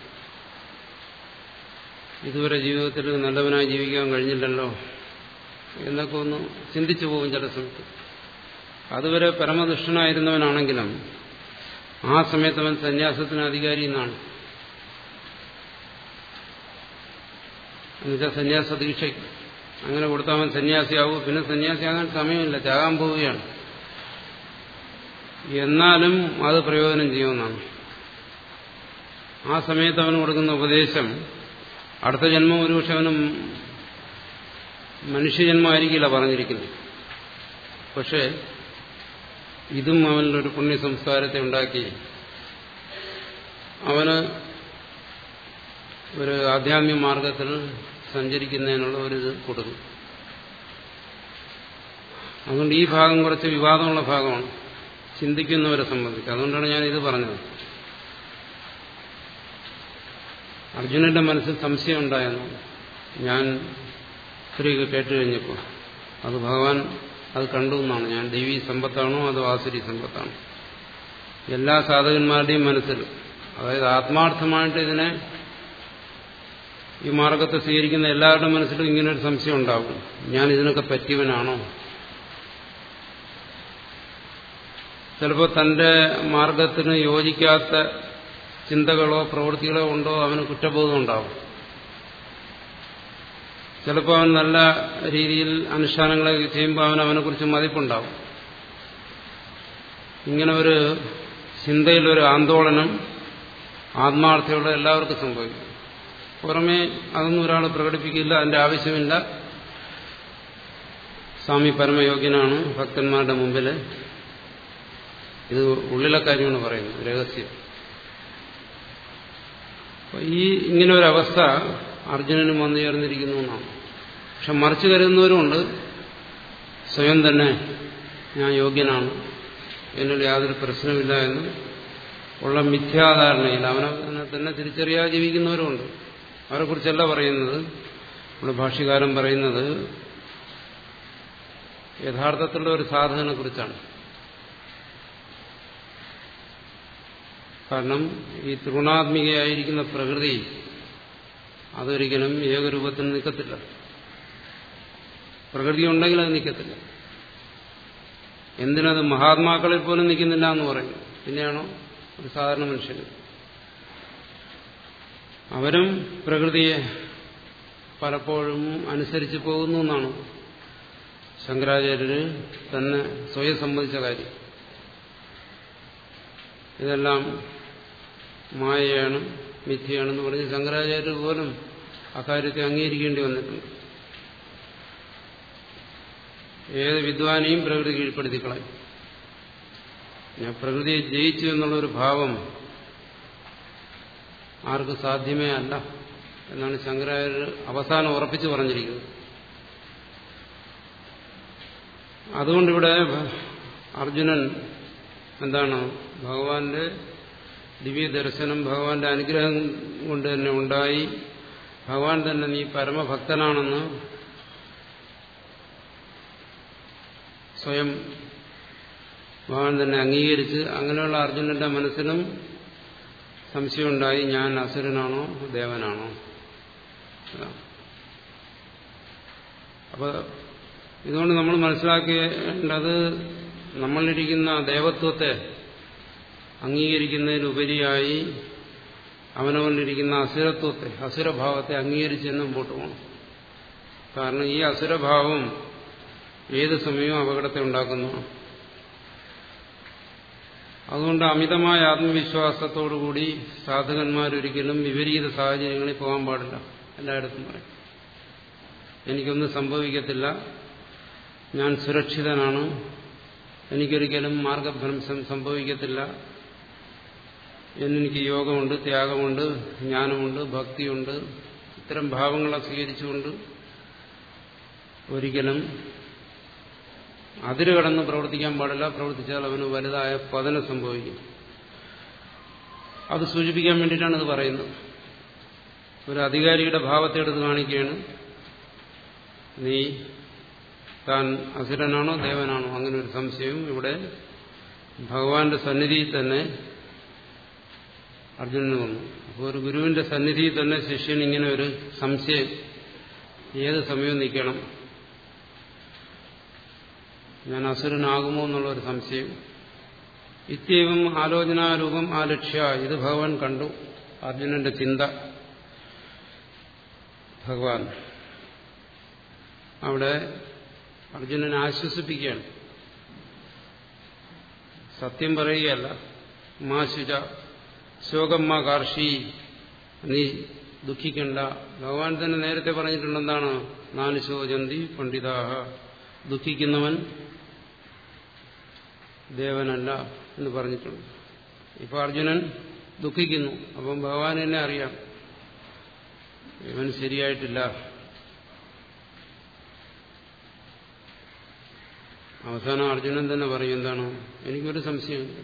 ഇതുവരെ ജീവിതത്തിൽ നല്ലവനായി ജീവിക്കാൻ കഴിഞ്ഞില്ലല്ലോ എന്നൊക്കെ ഒന്ന് ചിന്തിച്ചു പോകും ചില സമയത്ത് അതുവരെ പരമദുഷ്ടനായിരുന്നവനാണെങ്കിലും ആ സമയത്ത് അവൻ സന്യാസത്തിന് അധികാരി എന്നാണ് എന്നുവെച്ചാൽ സന്യാസ ദീക്ഷയ്ക്ക് അങ്ങനെ കൊടുത്താൽ അവൻ സന്യാസിയാവും പിന്നെ സന്യാസിയാകാൻ സമയമില്ല ചാകാൻ പോവുകയാണ് എന്നാലും അത് പ്രയോജനം ചെയ്യുമെന്നാണ് ആ സമയത്ത് അവന് കൊടുക്കുന്ന ഉപദേശം അടുത്ത ജന്മം ഒരുപക്ഷെ അവനും മനുഷ്യജന്മമായിരിക്കില്ല പറഞ്ഞിരിക്കുന്നത് പക്ഷേ ഇതും അവനിലൊരു പുണ്യ സംസ്കാരത്തെ ഉണ്ടാക്കി അവന് ഒരു ആധ്യാത്മിക മാർഗത്തിൽ സഞ്ചരിക്കുന്നതിനുള്ള ഒരു ഇത് കൊടുക്കും അതുകൊണ്ട് ഈ ഭാഗം കുറച്ച് വിവാദമുള്ള ഭാഗമാണ് ചിന്തിക്കുന്നവരെ സംബന്ധിച്ച് അതുകൊണ്ടാണ് ഞാൻ ഇത് പറഞ്ഞത് അർജുനന്റെ മനസ്സിൽ സംശയം ഉണ്ടായെന്നു ഞാൻ സ്ത്രീക്ക് കേട്ടു കഴിഞ്ഞപ്പോൾ അത് ഭഗവാൻ അത് കണ്ടു എന്നാണ് ഞാൻ ദേവീ സമ്പത്താണോ അതോ ആസുരി സമ്പത്താണോ എല്ലാ സാധകന്മാരുടെയും മനസ്സിൽ അതായത് ആത്മാർത്ഥമായിട്ട് ഇതിനെ ഈ മാർഗത്തെ സ്വീകരിക്കുന്ന എല്ലാവരുടെ മനസ്സിലും ഇങ്ങനൊരു സംശയം ഉണ്ടാവും ഞാൻ ഇതിനൊക്കെ പറ്റിയവനാണോ ചിലപ്പോൾ തന്റെ മാർഗത്തിന് യോജിക്കാത്ത ചിന്തകളോ പ്രവൃത്തികളോ ഉണ്ടോ അവന് കുറ്റബോധം ഉണ്ടാവും ചിലപ്പോൾ അവൻ നല്ല രീതിയിൽ അനുഷ്ഠാനങ്ങളൊക്കെ ചെയ്യുമ്പോൾ അവൻ അവനെക്കുറിച്ച് മതിപ്പുണ്ടാവും ഇങ്ങനെ ഒരു ചിന്തയിലൊരു ആന്തോളനം ആത്മാർത്ഥതയുള്ള എല്ലാവർക്കും സംഭവിക്കും പുറമേ അതൊന്നും ഒരാൾ പ്രകടിപ്പിക്കില്ല അതിന്റെ ആവശ്യമില്ല സ്വാമി പരമയോഗ്യനാണ് ഭക്തന്മാരുടെ മുമ്പിൽ ഇത് ഉള്ളിലെ കാര്യമാണ് പറയുന്നത് രഹസ്യം ഈ ഇങ്ങനെ ഒരു അവസ്ഥ അർജുനനും വന്നു ചേർന്നിരിക്കുന്നു എന്നാണ് പക്ഷെ മറിച്ചു കരുതുന്നവരുമുണ്ട് സ്വയം തന്നെ ഞാൻ യോഗ്യനാണ് എന്നോട് യാതൊരു പ്രശ്നമില്ല എന്ന് ഉള്ള മിഥ്യാധാരണയിൽ അവനെ തന്നെ തിരിച്ചറിയാതെ ജീവിക്കുന്നവരുമുണ്ട് അവരെക്കുറിച്ചല്ല പറയുന്നത് നമ്മുടെ ഭാഷ്യകാരൻ പറയുന്നത് യഥാർത്ഥത്തിലുള്ള ഒരു സാധകനെ കുറിച്ചാണ് കാരണം ഈ തൃണാത്മികയായിരിക്കുന്ന പ്രകൃതി അതൊരിക്കലും ഏകരൂപത്തിൽ നിൽക്കത്തില്ല പ്രകൃതി ഉണ്ടെങ്കിൽ അത് നിൽക്കത്തില്ല എന്തിനത് മഹാത്മാക്കളിൽ പോലും നിൽക്കുന്നില്ല എന്ന് പറയുന്നു പിന്നെയാണോ ഒരു സാധാരണ മനുഷ്യന് അവരും പ്രകൃതിയെ പലപ്പോഴും അനുസരിച്ച് പോകുന്നു എന്നാണ് ശങ്കരാചാര്യര് തന്നെ സ്വയം സംബന്ധിച്ച കാര്യം ഇതെല്ലാം മായയാണ് മിഥ്യയാണെന്ന് പറഞ്ഞ് ശങ്കരാചാര്യർ പോലും അക്കാര്യത്തെ അംഗീകരിക്കേണ്ടി വന്നിട്ടുണ്ട് ഏത് വിദ്വാനെയും പ്രകൃതി കീഴ്പ്പെടുത്തി കളയും ഞാൻ പ്രകൃതിയെ ജയിച്ചു എന്നുള്ളൊരു ഭാവം ആർക്കും സാധ്യമേ അല്ല എന്നാണ് ശങ്കരാചാര്യർ അവസാനം ഉറപ്പിച്ചു പറഞ്ഞിരിക്കുന്നത് അതുകൊണ്ടിവിടെ അർജുനൻ എന്താണ് ഭഗവാന്റെ ദിവ്യ ദർശനം ഭഗവാന്റെ അനുഗ്രഹം കൊണ്ട് തന്നെ ഉണ്ടായി ഭഗവാൻ തന്നെ നീ പരമഭക്തനാണെന്ന് സ്വയം ഭഗവാൻ തന്നെ അംഗീകരിച്ച് അങ്ങനെയുള്ള അർജുനന്റെ മനസ്സിലും സംശയമുണ്ടായി ഞാൻ അസുരനാണോ ദേവനാണോ അപ്പൊ ഇതുകൊണ്ട് നമ്മൾ മനസ്സിലാക്കേണ്ടത് നമ്മളിരിക്കുന്ന ദേവത്വത്തെ അംഗീകരിക്കുന്നതിനുപരിയായി അവനവനിരിക്കുന്ന അസുരത്വത്തെ അസുരഭാവത്തെ അംഗീകരിച്ച് തന്നെ മുമ്പോട്ട് പോകണം കാരണം ഈ അസുരഭാവം ഏത് സമയവും അപകടത്തെ ഉണ്ടാക്കുന്നു അതുകൊണ്ട് അമിതമായ ആത്മവിശ്വാസത്തോടുകൂടി സാധകന്മാരൊരിക്കലും വിപരീത സാഹചര്യങ്ങളിൽ പോകാൻ പാടില്ല എല്ലായിടത്തും പറയും എനിക്കൊന്നും സംഭവിക്കത്തില്ല ഞാൻ സുരക്ഷിതനാണ് എനിക്കൊരിക്കലും മാർഗഭ്രംശം സംഭവിക്കത്തില്ല എന്നെനിക്ക് യോഗമുണ്ട് ത്യാഗമുണ്ട് ജ്ഞാനമുണ്ട് ഭക്തിയുണ്ട് ഇത്തരം ഭാവങ്ങളെ സ്വീകരിച്ചുകൊണ്ട് ഒരിക്കലും അതിര് കടന്ന് പ്രവർത്തിക്കാൻ പാടില്ല പ്രവർത്തിച്ചാൽ അവന് വലുതായ പതനം സംഭവിക്കും അത് സൂചിപ്പിക്കാൻ വേണ്ടിയിട്ടാണ് ഇത് പറയുന്നത് ഒരു അധികാരിയുടെ ഭാവത്തെ എടുത്ത് കാണിക്കുകയാണ് നീ താൻ അസുരനാണോ ദേവനാണോ അങ്ങനെ ഒരു സംശയം ഇവിടെ ഭഗവാന്റെ സന്നിധിയിൽ തന്നെ അർജുനന് വന്നു അപ്പോൾ ഒരു ഗുരുവിന്റെ സന്നിധിയിൽ തന്നെ ശിഷ്യൻ ഇങ്ങനെ ഒരു സംശയം ഏത് സമയവും നിൽക്കണം ഞാൻ അസുരനാകുമോ എന്നുള്ള ഒരു സംശയം ഇത്യവും ആലോചനാരൂപം ആലക്ഷ്യ ഇത് ഭഗവാൻ കണ്ടു അർജുനന്റെ ചിന്ത ഭഗവാൻ അവിടെ അർജുനനെ ആശ്വസിപ്പിക്കുകയാണ് സത്യം പറയുകയല്ല മാ ശുച ശോകമ്മ കാർഷി നീ ദുഃഖിക്കണ്ട ഭഗവാൻ തന്നെ നേരത്തെ പറഞ്ഞിട്ടുണ്ട് എന്താണ് നാല് ശോചന്തി പണ്ഡിതാഹ ദുഃഖിക്കുന്നവൻ ദേവനല്ല എന്ന് പറഞ്ഞിട്ടുണ്ട് ഇപ്പൊ അർജുനൻ ദുഃഖിക്കുന്നു അപ്പം ഭഗവാൻ എന്നെ അറിയാം ഇവൻ ശരിയായിട്ടില്ല അവസാനം അർജുനൻ തന്നെ പറയും എന്താണ് എനിക്കൊരു സംശയമില്ല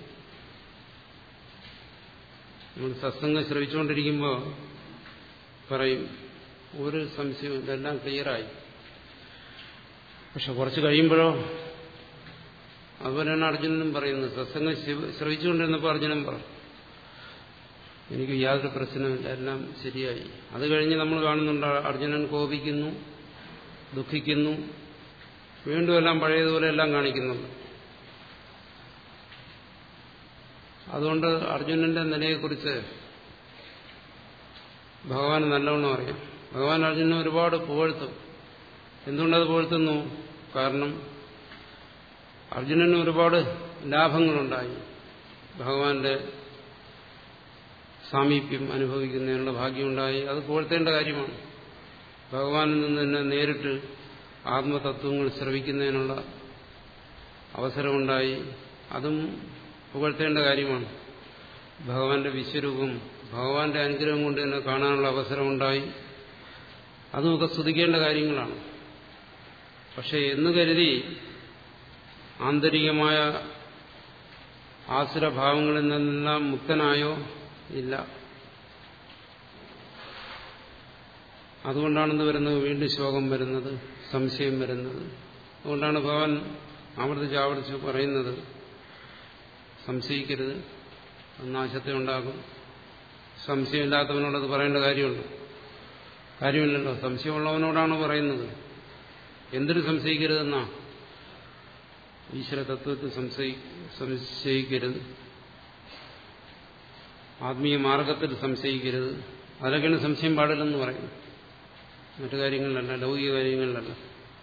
നമ്മൾ സത്സംഗം ശ്രവിച്ചുകൊണ്ടിരിക്കുമ്പോൾ പറയും ഒരു സംശയവും ഇതെല്ലാം ക്ലിയറായി പക്ഷെ കുറച്ച് കഴിയുമ്പോഴോ അതുപോലെയാണ് അർജുനനും പറയുന്നത് സത്സംഗം ശ്രവിച്ചുകൊണ്ടിരുന്നപ്പോൾ അർജുനൻ പറഞ്ഞു എനിക്ക് യാതൊരു പ്രശ്നമില്ല എല്ലാം ശരിയായി അത് കഴിഞ്ഞ് നമ്മൾ കാണുന്നുണ്ട് അർജുനൻ കോപിക്കുന്നു ദുഃഖിക്കുന്നു വീണ്ടും എല്ലാം പഴയതുപോലെ എല്ലാം കാണിക്കുന്നുണ്ട് അതുകൊണ്ട് അർജുനന്റെ നിലയെക്കുറിച്ച് ഭഗവാൻ നല്ലവണ്ണം അറിയാം ഭഗവാൻ അർജുനനെ ഒരുപാട് പുകഴ്ത്തും എന്തുകൊണ്ടത് പുകഴ്ത്തുന്നു കാരണം അർജുനന് ഒരുപാട് ലാഭങ്ങളുണ്ടായി ഭഗവാന്റെ സാമീപ്യം അനുഭവിക്കുന്നതിനുള്ള ഭാഗ്യമുണ്ടായി അത് പുകഴ്ത്തേണ്ട കാര്യമാണ് ഭഗവാനിൽ നിന്ന് തന്നെ നേരിട്ട് ആത്മതത്വങ്ങൾ ശ്രവിക്കുന്നതിനുള്ള അവസരമുണ്ടായി അതും പുകഴ്ത്തേണ്ട കാര്യമാണ് ഭഗവാന്റെ വിശ്വരൂപം ഭഗവാന്റെ അനുഗ്രഹം കൊണ്ട് തന്നെ കാണാനുള്ള അവസരമുണ്ടായി അതുമൊക്കെ സ്തുതിക്കേണ്ട കാര്യങ്ങളാണ് പക്ഷെ എന്ന് കരുതി ആന്തരികമായ ആസുരഭാവങ്ങളിൽ നിന്നെല്ലാം മുക്തനായോ ഇല്ല അതുകൊണ്ടാണെന്ന് വരുന്നത് വീണ്ടും ശോകം വരുന്നത് സംശയം വരുന്നത് അതുകൊണ്ടാണ് ഭഗവാൻ ആവർത്തിച്ച് ആവർത്തിച്ച് പറയുന്നത് സംശയിക്കരുത് നാശത്തെ ഉണ്ടാകും സംശയമില്ലാത്തവനോടത് പറയേണ്ട കാര്യമുണ്ടോ കാര്യമില്ലല്ലോ സംശയമുള്ളവനോടാണ് പറയുന്നത് എന്തിനു സംശയിക്കരുതെന്നാ ഈശ്വര തത്വത്തിൽ സംശയിക്കരുത് ആത്മീയ മാർഗത്തിൽ സംശയിക്കരുത് അതൊക്കെയാണ് സംശയം പാടില്ലെന്ന് പറയുന്നത് മറ്റു കാര്യങ്ങളിലല്ല ലൗകിക കാര്യങ്ങളിലല്ല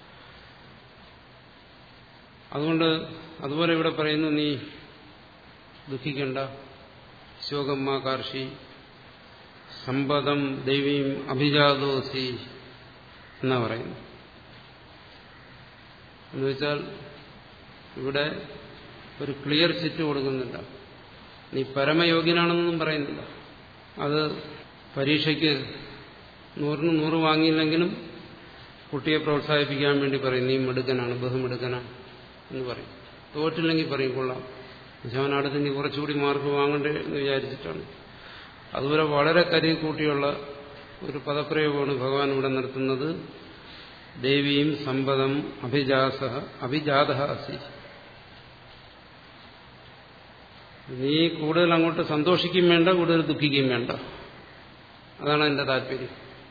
അതുകൊണ്ട് അതുപോലെ ഇവിടെ പറയുന്നു നീ ദുഃഖിക്കണ്ട ശോകമ്മ കാർഷി സമ്പദം ദൈവീം അഭിജാതോസി എന്നാ പറയുന്നു എന്നുവെച്ചാൽ ഇവിടെ ഒരു ക്ലിയർ ചിറ്റ് കൊടുക്കുന്നില്ല നീ പരമയോഗ്യനാണെന്നൊന്നും പറയുന്നില്ല അത് പരീക്ഷയ്ക്ക് നൂറിന് നൂറ് വാങ്ങിയില്ലെങ്കിലും കുട്ടിയെ പ്രോത്സാഹിപ്പിക്കാൻ വേണ്ടി പറയും നീ മിടുക്കനാണ് ബഹുമിടുക്കനാണ് എന്ന് പറയും തോറ്റില്ലെങ്കിൽ പറയും കൊള്ളാം പക്ഷെ അവൻ അടുത്ത് നീ കുറച്ചുകൂടി മാർക്ക് വാങ്ങണ്ടേ എന്ന് വിചാരിച്ചിട്ടാണ് അതുപോലെ വളരെ കരി കൂട്ടിയുള്ള ഒരു പദപ്രയോഗമാണ് ഭഗവാൻ ഇവിടെ നിർത്തുന്നത് ദേവിയും സമ്പദം അഭിജാസ അഭിജാത അസി നീ കൂടുതൽ അങ്ങോട്ട് സന്തോഷിക്കുകയും വേണ്ട കൂടുതൽ ദുഃഖിക്കുകയും വേണ്ട അതാണ് എന്റെ താല്പര്യം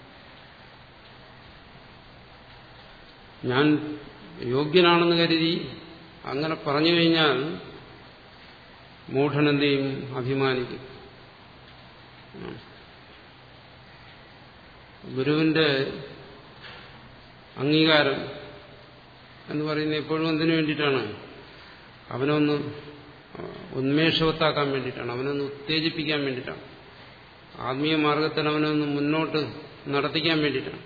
ഞാൻ യോഗ്യനാണെന്ന് കരുതി അങ്ങനെ പറഞ്ഞു കഴിഞ്ഞാൽ മൂഢനെന്തെയും അഭിമാനിക്കും ഗുരുവിന്റെ അംഗീകാരം എന്ന് പറയുന്നത് എപ്പോഴും എന്തിനു വേണ്ടിയിട്ടാണ് അവനൊന്ന് ഉന്മേഷവത്താക്കാൻ വേണ്ടിയിട്ടാണ് അവനൊന്ന് ഉത്തേജിപ്പിക്കാൻ വേണ്ടിയിട്ടാണ് ആത്മീയ മാർഗത്തിൽ അവനൊന്ന് മുന്നോട്ട് നടത്തിക്കാൻ വേണ്ടിയിട്ടാണ്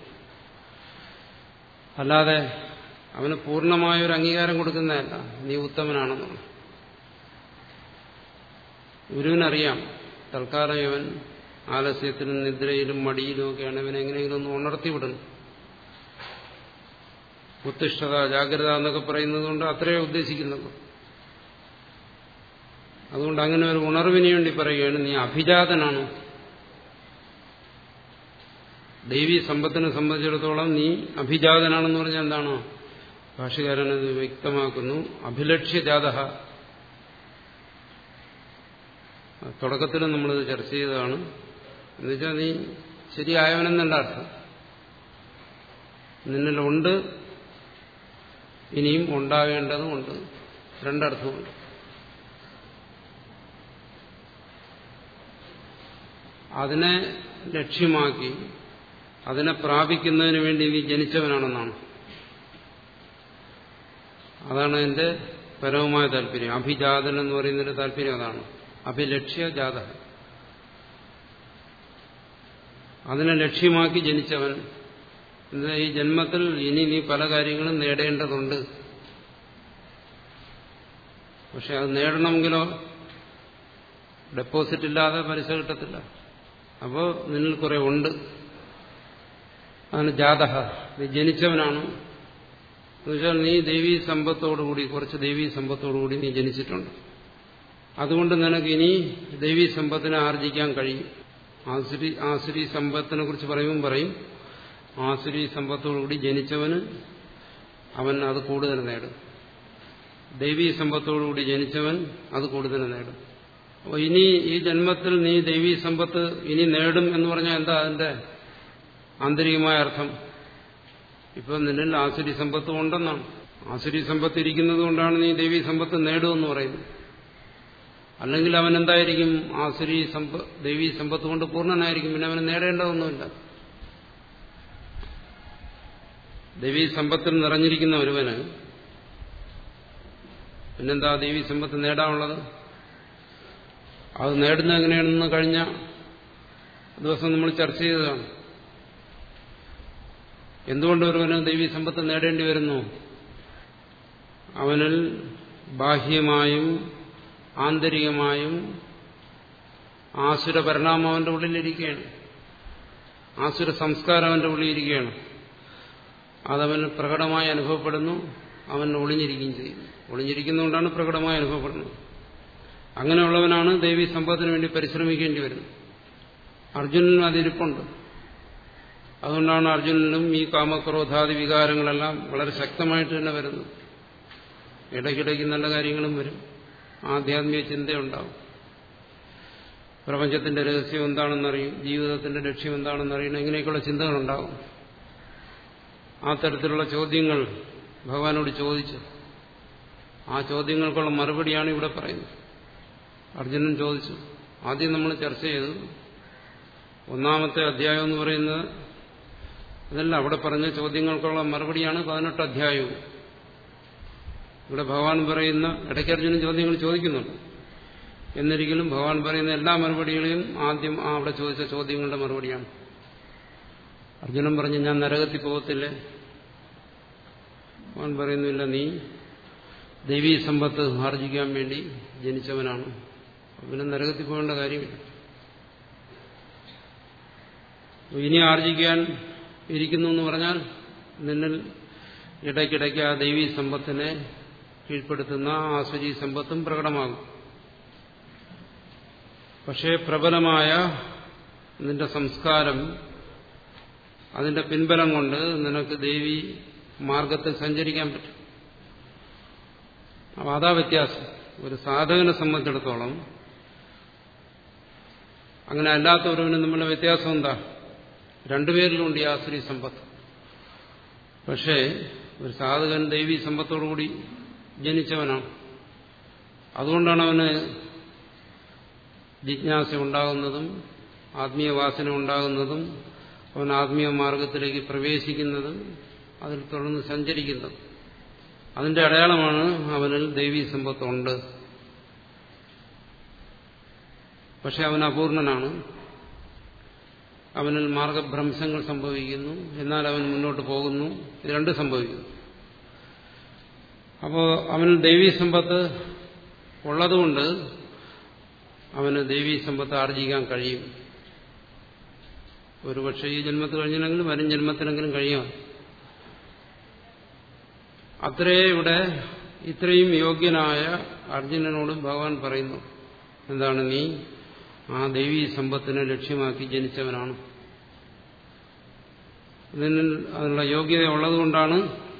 അല്ലാതെ അവന് പൂർണ്ണമായ ഒരു അംഗീകാരം കൊടുക്കുന്നതല്ല നീ ഉത്തമനാണെന്നുള്ള ഗുരുവിനറിയാം തൽക്കാലം ഇവൻ ആലസ്യത്തിലും നിദ്രയിലും മടിയിലും ഒക്കെയാണ് ഇവൻ എങ്ങനെയെങ്കിലും ഒന്ന് ഉണർത്തിവിടുന്നു ഉത്തിഷ്ഠത ജാഗ്രത എന്നൊക്കെ പറയുന്നത് കൊണ്ട് അത്രയേ ഉദ്ദേശിക്കുന്നുള്ളൂ അതുകൊണ്ട് അങ്ങനെ ഒരു ഉണർവിന് വേണ്ടി പറയുകയാണ് നീ അഭിജാതനാണ് ദൈവീ സമ്പത്തിനെ സംബന്ധിച്ചിടത്തോളം നീ അഭിജാതനാണെന്ന് പറഞ്ഞാൽ എന്താണ് ഭാഷകാരനത് വ്യക്തമാക്കുന്നു അഭിലക്ഷ്യജാത തുടക്കത്തിൽ നമ്മളിത് ചർച്ച ചെയ്തതാണ് എന്നുവെച്ചാൽ നീ ശരിയായവനെന്നല്ല അർത്ഥം നിന്നിലുണ്ട് ഇനിയും ഉണ്ടാകേണ്ടതുമുണ്ട് രണ്ടർത്ഥമുണ്ട് അതിനെ ലക്ഷ്യമാക്കി അതിനെ പ്രാപിക്കുന്നതിന് വേണ്ടി നീ ജനിച്ചവനാണെന്നാണ് അതാണ് എന്റെ പരമമായ താല്പര്യം അഭിജാതൻ എന്ന് പറയുന്നതിന്റെ താല്പര്യം അതാണ് അഭിലക്ഷ്യ ജാത അതിനെ ലക്ഷ്യമാക്കി ജനിച്ചവൻ എന്താ ഈ ജന്മത്തിൽ ഇനി നീ പല കാര്യങ്ങളും നേടേണ്ടതുണ്ട് പക്ഷെ അത് നേടണമെങ്കിലോ ഡെപ്പോസിറ്റ് ഇല്ലാതെ പലിശ കിട്ടത്തില്ല അപ്പോൾ നിന്നിൽ കുറെ ഉണ്ട് അതാണ് ജാതഹ നീ ജനിച്ചവനാണ് എന്നുവെച്ചാൽ നീ ദൈവീ സമ്പത്തോടുകൂടി കുറച്ച് ദൈവീ സമ്പത്തോടുകൂടി നീ ജനിച്ചിട്ടുണ്ട് അതുകൊണ്ട് നിനക്ക് ഇനി ദൈവീ സമ്പത്തിനെ ആർജിക്കാൻ കഴിയും ആസുരി ആസുരി സമ്പത്തിനെ കുറിച്ച് പറയുമ്പോൾ പറയും ആസുരി സമ്പത്തോടുകൂടി ജനിച്ചവന് അവൻ അത് കൂടുതൽ നേടും ദൈവീ സമ്പത്തോടുകൂടി ജനിച്ചവൻ അത് കൂടുതൽ നേടും അപ്പോൾ ഇനി ഈ ജന്മത്തിൽ നീ ദൈവീ സമ്പത്ത് ഇനി നേടും എന്ന് പറഞ്ഞാൽ എന്താ അതിന്റെ ആന്തരികമായ അർത്ഥം ഇപ്പൊ നിന്നിൽ ആസുരി സമ്പത്ത് ഉണ്ടെന്നാണ് ആസുരി സമ്പത്ത് ഇരിക്കുന്നത് കൊണ്ടാണ് നീ ദൈവീ സമ്പത്ത് നേടുമെന്ന് പറയുന്നത് അല്ലെങ്കിൽ അവൻ എന്തായിരിക്കും ആസുരി സമ്പ ദൈവീ സമ്പത്ത് കൊണ്ട് പൂർണ്ണനായിരിക്കും പിന്നെ അവന് നേടേണ്ടതൊന്നുമില്ല ദൈവീ സമ്പത്തിൽ നിറഞ്ഞിരിക്കുന്ന ഒരുവന് പിന്നെന്താ ദൈവീ സമ്പത്ത് നേടാനുള്ളത് അത് നേടുന്നത് എങ്ങനെയാണെന്ന് കഴിഞ്ഞ ദിവസം നമ്മൾ ചർച്ച ചെയ്തതാണ് എന്തുകൊണ്ട് ഒരുവന് ദൈവീ സമ്പത്ത് നേടേണ്ടി വരുന്നു അവനിൽ ബാഹ്യമായും ആന്തരികമായും ആസുര പരിണാമം അവന്റെ ഉള്ളിലിരിക്കുകയാണ് ആസുര സംസ്കാരം അവന്റെ ഉള്ളിലിരിക്കുകയാണ് അതവന് പ്രകടമായി അനുഭവപ്പെടുന്നു അവൻ ഒളിഞ്ഞിരിക്കുകയും ചെയ്യുന്നു ഒളിഞ്ഞിരിക്കുന്നതുകൊണ്ടാണ് പ്രകടമായി അനുഭവപ്പെടുന്നത് അങ്ങനെയുള്ളവനാണ് ദേവി സമ്പത്തിന് വേണ്ടി പരിശ്രമിക്കേണ്ടി വരുന്നത് അർജുനനും അതിരിപ്പുണ്ട് അതുകൊണ്ടാണ് അർജുനനും ഈ കാമക്രോധാദി വികാരങ്ങളെല്ലാം വളരെ ശക്തമായിട്ട് തന്നെ വരുന്നത് ഇടയ്ക്കിടയ്ക്ക് നല്ല കാര്യങ്ങളും വരും ആധ്യാത്മിക ചിന്തയുണ്ടാവും പ്രപഞ്ചത്തിന്റെ രഹസ്യം എന്താണെന്നറിയും ജീവിതത്തിന്റെ ലക്ഷ്യം എന്താണെന്നറിയണം ഇങ്ങനെയൊക്കെയുള്ള ചിന്തകളുണ്ടാവും ആ തരത്തിലുള്ള ചോദ്യങ്ങൾ ഭഗവാനോട് ചോദിച്ചു ആ ചോദ്യങ്ങൾക്കുള്ള മറുപടിയാണ് ഇവിടെ പറയുന്നത് അർജുനൻ ചോദിച്ചു ആദ്യം നമ്മൾ ചർച്ച ചെയ്തു ഒന്നാമത്തെ അധ്യായം എന്ന് പറയുന്നത് അതല്ല അവിടെ പറഞ്ഞ ചോദ്യങ്ങൾക്കുള്ള മറുപടിയാണ് പതിനെട്ട് അധ്യായവും ഇവിടെ ഭഗവാൻ പറയുന്ന ഇടയ്ക്ക് അർജുനൻ ചോദ്യങ്ങൾ ചോദിക്കുന്നുണ്ട് എന്നിരിക്കലും ഭഗവാൻ പറയുന്ന എല്ലാ മറുപടികളെയും ആദ്യം ആ അവിടെ ചോദിച്ച ചോദ്യങ്ങളുടെ മറുപടിയാണ് അർജുനൻ പറഞ്ഞു ഞാൻ നരകത്തിൽ പോകത്തില്ലേ ഭഗവാൻ പറയുന്നില്ല നീ ദൈവീ സമ്പത്ത് ആർജിക്കാൻ വേണ്ടി ജനിച്ചവനാണ് പിന്നെ നരകത്തിൽ പോകേണ്ട കാര്യമില്ല ഇനി ആർജിക്കാൻ ഇരിക്കുന്നു എന്ന് പറഞ്ഞാൽ നിന്നിൽ ഇടയ്ക്കിടയ്ക്ക് ആ ദൈവീ സമ്പത്തിനെ കീഴ്പ്പെടുത്തുന്ന ആസുരി സമ്പത്തും പ്രകടമാകും പക്ഷേ പ്രബലമായ നിന്റെ സംസ്കാരം അതിന്റെ പിൻബലം കൊണ്ട് നിനക്ക് ദേവി മാർഗത്തിൽ സഞ്ചരിക്കാൻ പറ്റും അപ്പം അതാ വ്യത്യാസം ഒരു സാധകനെ സംബന്ധിച്ചിടത്തോളം അങ്ങനെ അല്ലാത്തവരവന് നമ്മളുടെ വ്യത്യാസം എന്താ രണ്ടുപേരിലുണ്ട് ഈ ആശ്രീ സമ്പത്ത് പക്ഷേ ഒരു സാധകൻ ദൈവീ സമ്പത്തോടുകൂടി ജനിച്ചവനാണ് അതുകൊണ്ടാണ് അവന് ജിജ്ഞാസ ഉണ്ടാകുന്നതും ആത്മീയ വാസന ഉണ്ടാകുന്നതും അവൻ ആത്മീയ മാർഗത്തിലേക്ക് പ്രവേശിക്കുന്നതും അതിൽ തുടർന്ന് സഞ്ചരിക്കുന്നത് അതിന്റെ അടയാളമാണ് അവനിൽ ദൈവീ സമ്പത്തുണ്ട് പക്ഷെ അവൻ അപൂർണനാണ് അവനിൽ മാർഗഭ്രംശങ്ങൾ സംഭവിക്കുന്നു എന്നാൽ അവൻ മുന്നോട്ട് പോകുന്നു ഇത് രണ്ട് സംഭവിക്കുന്നു അപ്പോൾ അവനിൽ ദൈവീ സമ്പത്ത് ഉള്ളതുകൊണ്ട് അവന് ദൈവീ സമ്പത്ത് ആർജിക്കാൻ കഴിയും ഒരുപക്ഷെ ഈ ജന്മത്തിൽ കഴിഞ്ഞില്ലെങ്കിലും വരും ജന്മത്തിനെങ്കിലും കഴിയാം അത്രേ ഇവിടെ ഇത്രയും യോഗ്യനായ അർജുനനോട് ഭഗവാൻ പറയുന്നു എന്താണ് നീ ആ ദൈവീ സമ്പത്തിനെ ലക്ഷ്യമാക്കി ജനിച്ചവനാണ് ഇതിന് അതിനുള്ള യോഗ്യത ഉള്ളതുകൊണ്ടാണ്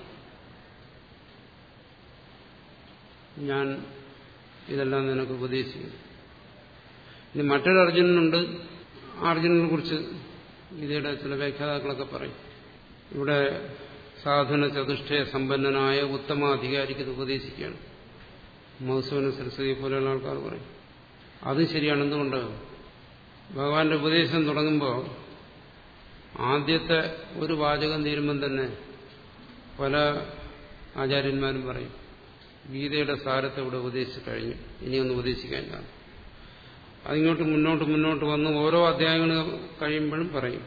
ഞാൻ ഇതെല്ലാം നിനക്ക് ഉപദേശിക്കുന്നത് ഇനി മറ്റൊരു അർജുനനുണ്ട് ആ അർജുനനെ കുറിച്ച് ഗീതയുടെ ചില വ്യാഖ്യാതാക്കളൊക്കെ പറയും ഇവിടെ സാധന ചതുഷ്ടയ സമ്പന്നനായ ഉത്തമാധികാരിക്ക് ഇത് ഉപദേശിക്കുകയാണ് മധുസൂന സരസ്വതി പോലെയുള്ള ആൾക്കാർ പറയും അതും ശരിയാണ് എന്തുകൊണ്ട് ഭഗവാന്റെ ഉപദേശം തുടങ്ങുമ്പോൾ ആദ്യത്തെ ഒരു വാചകം തീരുമ്പം തന്നെ പല ആചാര്യന്മാരും പറയും ഗീതയുടെ സാരത്തെ ഇവിടെ ഉപദേശിച്ചു കഴിഞ്ഞു ഇനിയൊന്ന് ഉപദേശിക്കാൻ കാണും അതിങ്ങോട്ട് മുന്നോട്ട് മുന്നോട്ട് വന്ന് ഓരോ അധ്യായങ്ങൾ കഴിയുമ്പോഴും പറയും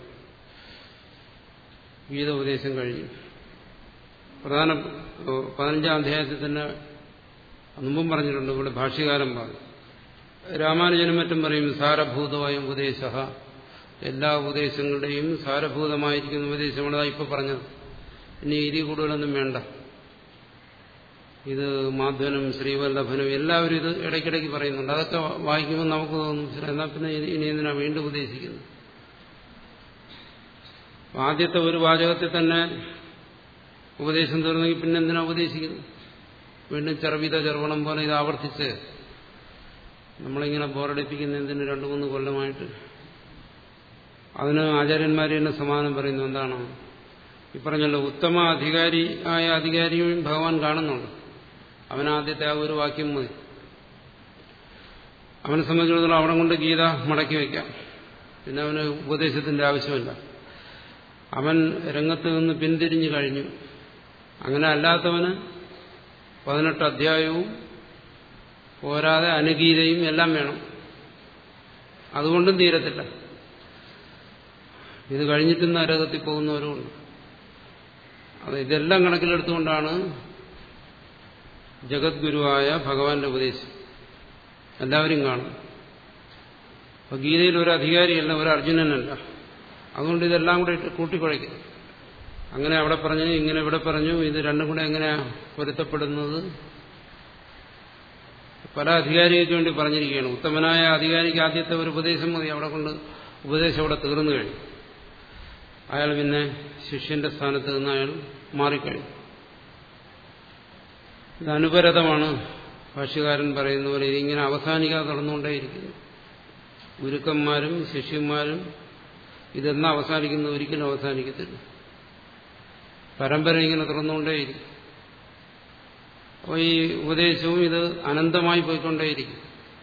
ഗീത ഉപദേശം കഴിഞ്ഞു പ്രധാന പതിനഞ്ചാം അധ്യായത്തിൽ തന്നെ മുമ്പും പറഞ്ഞിട്ടുണ്ട് ഇവിടെ ഭാഷ്യകാലം പറഞ്ഞു രാമാനുജനും മറ്റും പറയും സാരഭൂതമായ ഉപദേശ എല്ലാ ഉപദേശങ്ങളുടെയും സാരഭൂതമായിരിക്കുന്ന ഉപദേശമാണ് ഇപ്പൊ പറഞ്ഞത് ഇനി ഇരി കൂടുതലൊന്നും വേണ്ട ഇത് മാധവനും ശ്രീവല്ലഭനും എല്ലാവരും ഇത് ഇടയ്ക്കിടയ്ക്ക് പറയുന്നുണ്ട് അതൊക്കെ വായിക്കുമ്പോൾ നമുക്ക് തോന്നും ശരി എന്നാൽ പിന്നെ ഇനി എന്തിനാ വീണ്ടും ഉപദേശിക്കുന്നത് ആദ്യത്തെ ഒരു വാചകത്തിൽ തന്നെ ഉപദേശം തീർന്നെങ്കിൽ പിന്നെ എന്തിനാ ഉപദേശിക്കുന്നു വീണ്ടും ചെറുവിത ചെറുവണം പോലെ ഇത് ആവർത്തിച്ച് നമ്മളിങ്ങനെ ബോറടിപ്പിക്കുന്ന എന്തിന് രണ്ടു മൂന്ന് കൊല്ലമായിട്ട് അതിന് ആചാര്യന്മാർ തന്നെ സമാധാനം പറയുന്നു എന്താണ് ഈ പറഞ്ഞല്ലോ ഉത്തമ അധികാരി ആയ അധികാരിയും ഭഗവാൻ കാണുന്നുണ്ട് അവൻ ആദ്യത്തെ ആ ഒരു വാക്യം മതി അവനെ സംബന്ധിച്ചിടത്തോളം അവിടെ കൊണ്ട് ഗീത മടക്കി വയ്ക്കാം പിന്നെ അവന് ഉപദേശത്തിന്റെ ആവശ്യമില്ല അവൻ രംഗത്ത് നിന്ന് പിന്തിരിഞ്ഞു കഴിഞ്ഞു അങ്ങനെ അല്ലാത്തവന് പതിനെട്ട് അധ്യായവും പോരാതെ അനുഗീതയും എല്ലാം വേണം അതുകൊണ്ടും തീരത്തില്ല ഇത് കഴിഞ്ഞിട്ടും നരകത്തിൽ പോകുന്നവരുമുണ്ട് അത് ഇതെല്ലാം കണക്കിലെടുത്തുകൊണ്ടാണ് ജഗദ്ഗുരുവായ ഭഗവാന്റെ ഉപദേശം എല്ലാവരും കാണും അപ്പൊ ഗീതയിൽ ഒരു അധികാരിയല്ല ഒരു അർജുനനല്ല അതുകൊണ്ട് ഇതെല്ലാം കൂടെ കൂട്ടിക്കുഴയ്ക്കും അങ്ങനെ അവിടെ പറഞ്ഞു ഇങ്ങനെ ഇവിടെ പറഞ്ഞു ഇത് രണ്ടും കൂടെ എങ്ങനെയാ പൊരുത്തപ്പെടുന്നത് പല അധികാരികൾക്ക് വേണ്ടി പറഞ്ഞിരിക്കുകയാണ് ഉത്തമനായ അധികാരിക്ക് ആദ്യത്തെ ഒരു ഉപദേശം മതി അവിടെ കൊണ്ട് ഉപദേശം അവിടെ തീർന്നു കഴിഞ്ഞു അയാൾ പിന്നെ ശിഷ്യന്റെ സ്ഥാനത്ത് നിന്ന് അയാൾ മാറിക്കഴിഞ്ഞു ഇത് അനുപരതമാണ് ഭാഷ്യകാരൻ പറയുന്ന പോലെ ഇതിങ്ങനെ അവസാനിക്കാതെ തുടർന്നുകൊണ്ടേയിരിക്കുന്നു ഗുരുക്കന്മാരും ശിഷ്യന്മാരും ഇതെന്നാ അവസാനിക്കുന്ന ഒരിക്കലും അവസാനിക്കത്തില്ല പരമ്പര ഇങ്ങനെ തുറന്നുകൊണ്ടേയിരിക്കും അപ്പോൾ ഈ ഉപദേശവും ഇത് അനന്തമായി പോയിക്കൊണ്ടേയിരിക്കും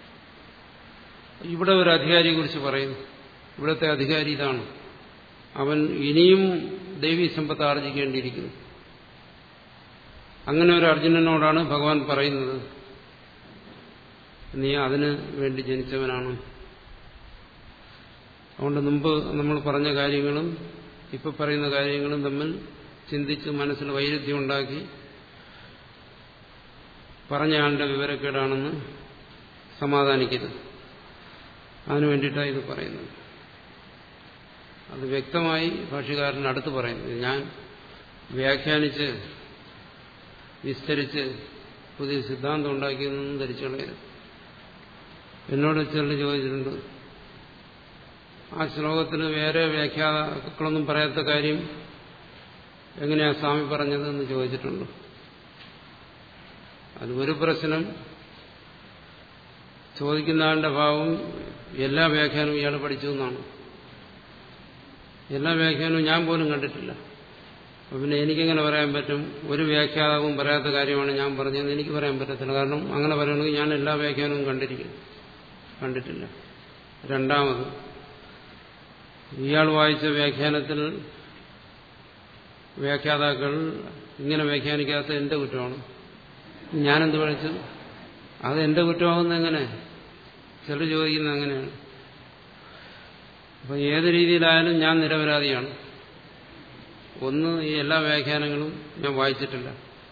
ഇവിടെ ഒരു അധികാരിയെ കുറിച്ച് പറയുന്നു ഇവിടുത്തെ അധികാരി ഇതാണ് അവൻ ഇനിയും ദൈവീ സമ്പത്ത് ആർജിക്കേണ്ടിയിരിക്കുന്നു അങ്ങനെ ഒരു അർജുനനോടാണ് ഭഗവാൻ പറയുന്നത് നീ അതിന് വേണ്ടി ജനിച്ചവനാണ് അതുകൊണ്ട് മുമ്പ് നമ്മൾ പറഞ്ഞ കാര്യങ്ങളും ഇപ്പൊ പറയുന്ന കാര്യങ്ങളും തമ്മിൽ ചിന്തിച്ച് മനസ്സിൽ വൈരുദ്ധ്യം ഉണ്ടാക്കി പറഞ്ഞ ആളുടെ വിവരക്കേടാണെന്ന് സമാധാനിക്കരുത് അതിനു വേണ്ടിയിട്ടാണ് ഇത് പറയുന്നത് അത് വ്യക്തമായി ഭാഷകാരൻ അടുത്ത് പറയുന്നത് ഞാൻ വ്യാഖ്യാനിച്ച് വിസ്തരിച്ച് പുതിയ സിദ്ധാന്തം ഉണ്ടാക്കിയെന്നൊന്നും ധരിച്ചു കളയരുത് എന്നോട് ചിലർ ചോദിച്ചിട്ടുണ്ട് ആ ശ്ലോകത്തിന് വേറെ വ്യാഖ്യാതാക്കളൊന്നും പറയാത്ത കാര്യം എങ്ങനെയാ സ്വാമി പറഞ്ഞതെന്ന് ചോദിച്ചിട്ടുണ്ട് അത് ഒരു പ്രശ്നം ചോദിക്കുന്ന ആളുടെ ഭാവം എല്ലാ വ്യാഖ്യാനവും ഇയാൾ പഠിച്ചു എന്നാണ് എല്ലാ വ്യാഖ്യാനവും ഞാൻ പോലും കണ്ടിട്ടില്ല അപ്പൊ പിന്നെ എനിക്കെങ്ങനെ പറയാൻ പറ്റും ഒരു വ്യാഖ്യാതാവും പറയാത്ത കാര്യമാണ് ഞാൻ പറഞ്ഞതെന്ന് എനിക്ക് പറയാൻ പറ്റത്തില്ല കാരണം അങ്ങനെ പറയണമെങ്കിൽ ഞാൻ എല്ലാ വ്യാഖ്യാനവും കണ്ടിരിക്കുന്നു കണ്ടിട്ടില്ല രണ്ടാമത് ഇയാൾ വായിച്ച വ്യാഖ്യാനത്തിൽ വ്യാഖ്യാതാക്കൾ ഇങ്ങനെ വ്യാഖ്യാനിക്കാത്ത എന്റെ കുറ്റമാണ് ഞാനെന്ത് പഠിച്ചു അത് എന്റെ കുറ്റമാകുന്ന എങ്ങനെ ചിലർ ചോദിക്കുന്നത് അങ്ങനെയാണ് അപ്പം ഏത് രീതിയിലായാലും ഞാൻ നിരപരാധിയാണ് ഒന്ന് ഈ എല്ലാ വ്യാഖ്യാനങ്ങളും ഞാൻ വായിച്ചിട്ടില്ല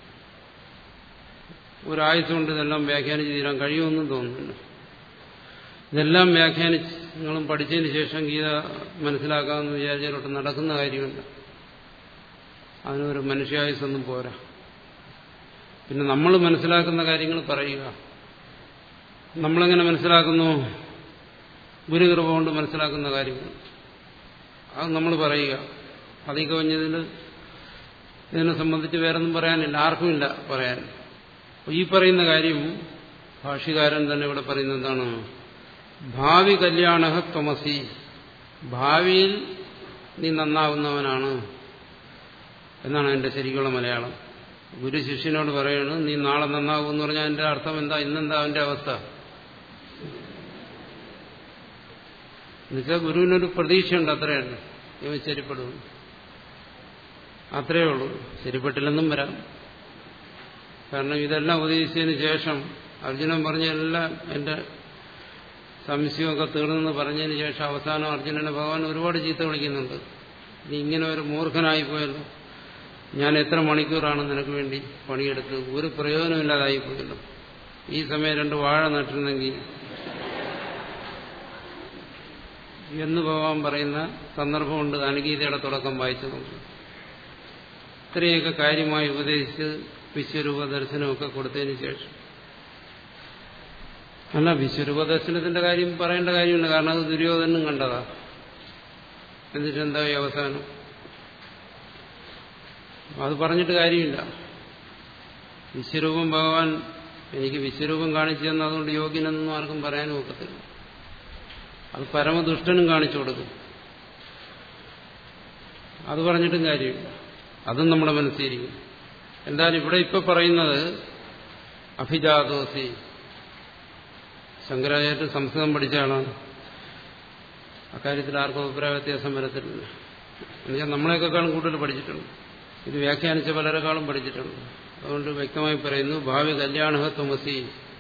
ഒരാഴ്ച കൊണ്ട് ഇതെല്ലാം വ്യാഖ്യാനിച്ച് തീരാൻ കഴിയുമെന്നും തോന്നുന്നില്ല ഇതെല്ലാം വ്യാഖ്യാനിങ്ങളും പഠിച്ചതിന് ശേഷം ഗീത മനസ്സിലാക്കാമെന്ന് വിചാരിച്ചാലോട്ട് നടക്കുന്ന കാര്യമില്ല അതിനൊരു മനുഷ്യായുസൊന്നും പോരാ പിന്നെ നമ്മൾ മനസ്സിലാക്കുന്ന കാര്യങ്ങൾ പറയുക നമ്മളെങ്ങനെ മനസ്സിലാക്കുന്നു ഗുരുകൃപ കൊണ്ട് മനസ്സിലാക്കുന്ന കാര്യങ്ങൾ അത് നമ്മൾ പറയുക അതിൽ കവിഞ്ഞതിൽ ഇതിനെ സംബന്ധിച്ച് വേറൊന്നും പറയാനില്ല ആർക്കുമില്ല പറയാൻ ഈ പറയുന്ന കാര്യം ഭാഷ്യകാരൻ തന്നെ ഇവിടെ പറയുന്നത് എന്താണ് ഭാവി കല്യാണ ത്വമസി ഭാവിയിൽ നീ നന്നാവുന്നവനാണ് എന്നാണ് എന്റെ ശരിക്കുള്ള മലയാളം ഗുരു ശിഷ്യനോട് പറയണു നീ നാളെ നന്നാകും എന്ന് പറഞ്ഞാൽ എന്റെ അർത്ഥം എന്താ ഇന്നെന്താ അവന്റെ അവസ്ഥ എന്നുവെച്ചാൽ ഗുരുവിനൊരു പ്രതീക്ഷയുണ്ട് അത്രയുണ്ട് ഇവ ശരിപ്പെടും അത്രയേ ഉള്ളൂ ശരിപ്പെട്ടില്ലെന്നും വരാം കാരണം ഇതെല്ലാം ഉപദേശിച്ചതിന് ശേഷം അർജുനൻ പറഞ്ഞ എല്ലാം എന്റെ സംശയമൊക്കെ തീർന്നെന്ന് പറഞ്ഞതിന് ശേഷം അവസാനം അർജുനനെ ഭഗവാൻ ഒരുപാട് ചീത്ത വിളിക്കുന്നുണ്ട് നീ ഇങ്ങനെ ഒരു മൂർഖനായി പോയല്ലോ ഞാൻ എത്ര മണിക്കൂറാണ് നിനക്ക് വേണ്ടി പണിയെടുത്തത് ഒരു പ്രയോജനമില്ലാതായി പോയല്ലോ ഈ സമയം രണ്ട് വാഴ നട്ടിരുന്നെങ്കിൽ എന്ന് ഭഗവാൻ പറയുന്ന സന്ദർഭമുണ്ട് അനുഗീതയുടെ തുടക്കം വായിച്ചു നോക്കും ഇത്രയൊക്കെ കാര്യമായി ഉപദേശിച്ച് വിശ്വരൂപ ദർശനമൊക്കെ കൊടുത്തതിന് ശേഷം അല്ല വിശ്വരൂപ ദർശനത്തിന്റെ കാര്യം പറയേണ്ട കാര്യമില്ല കാരണം അത് ദുര്യോധനും കണ്ടതാ എന്നിട്ട് എന്തായി അവസാനം അത് പറഞ്ഞിട്ട് കാര്യമില്ല വിശ്വരൂപം ഭഗവാൻ എനിക്ക് വിശ്വരൂപം കാണിച്ചു തന്ന അതുകൊണ്ട് യോഗ്യനെന്നൊന്നും ആർക്കും പറയാനും ഒക്കത്തില്ല അത് പരമദുഷ്ടനും കാണിച്ചു കൊടുക്കും അത് പറഞ്ഞിട്ടും കാര്യമില്ല അതും നമ്മുടെ മനസ്സിലിരിക്കും എന്തായാലും ഇവിടെ ഇപ്പൊ പറയുന്നത് അഭിജാതോസി ശങ്കരാചാര്യ സംസ്കൃതം പഠിച്ച ആളാണ് അക്കാര്യത്തിൽ ആർക്കും അഭിപ്രായ വ്യത്യാസം വരത്തില്ല എന്നുവെച്ചാൽ നമ്മളെക്കാളും കൂടുതൽ പഠിച്ചിട്ടുണ്ട് ഇത് വ്യാഖ്യാനിച്ച പലരെക്കാളും പഠിച്ചിട്ടുണ്ട് അതുകൊണ്ട് വ്യക്തമായി പറയുന്നു ഭാവി കല്യാണഹത്വമസി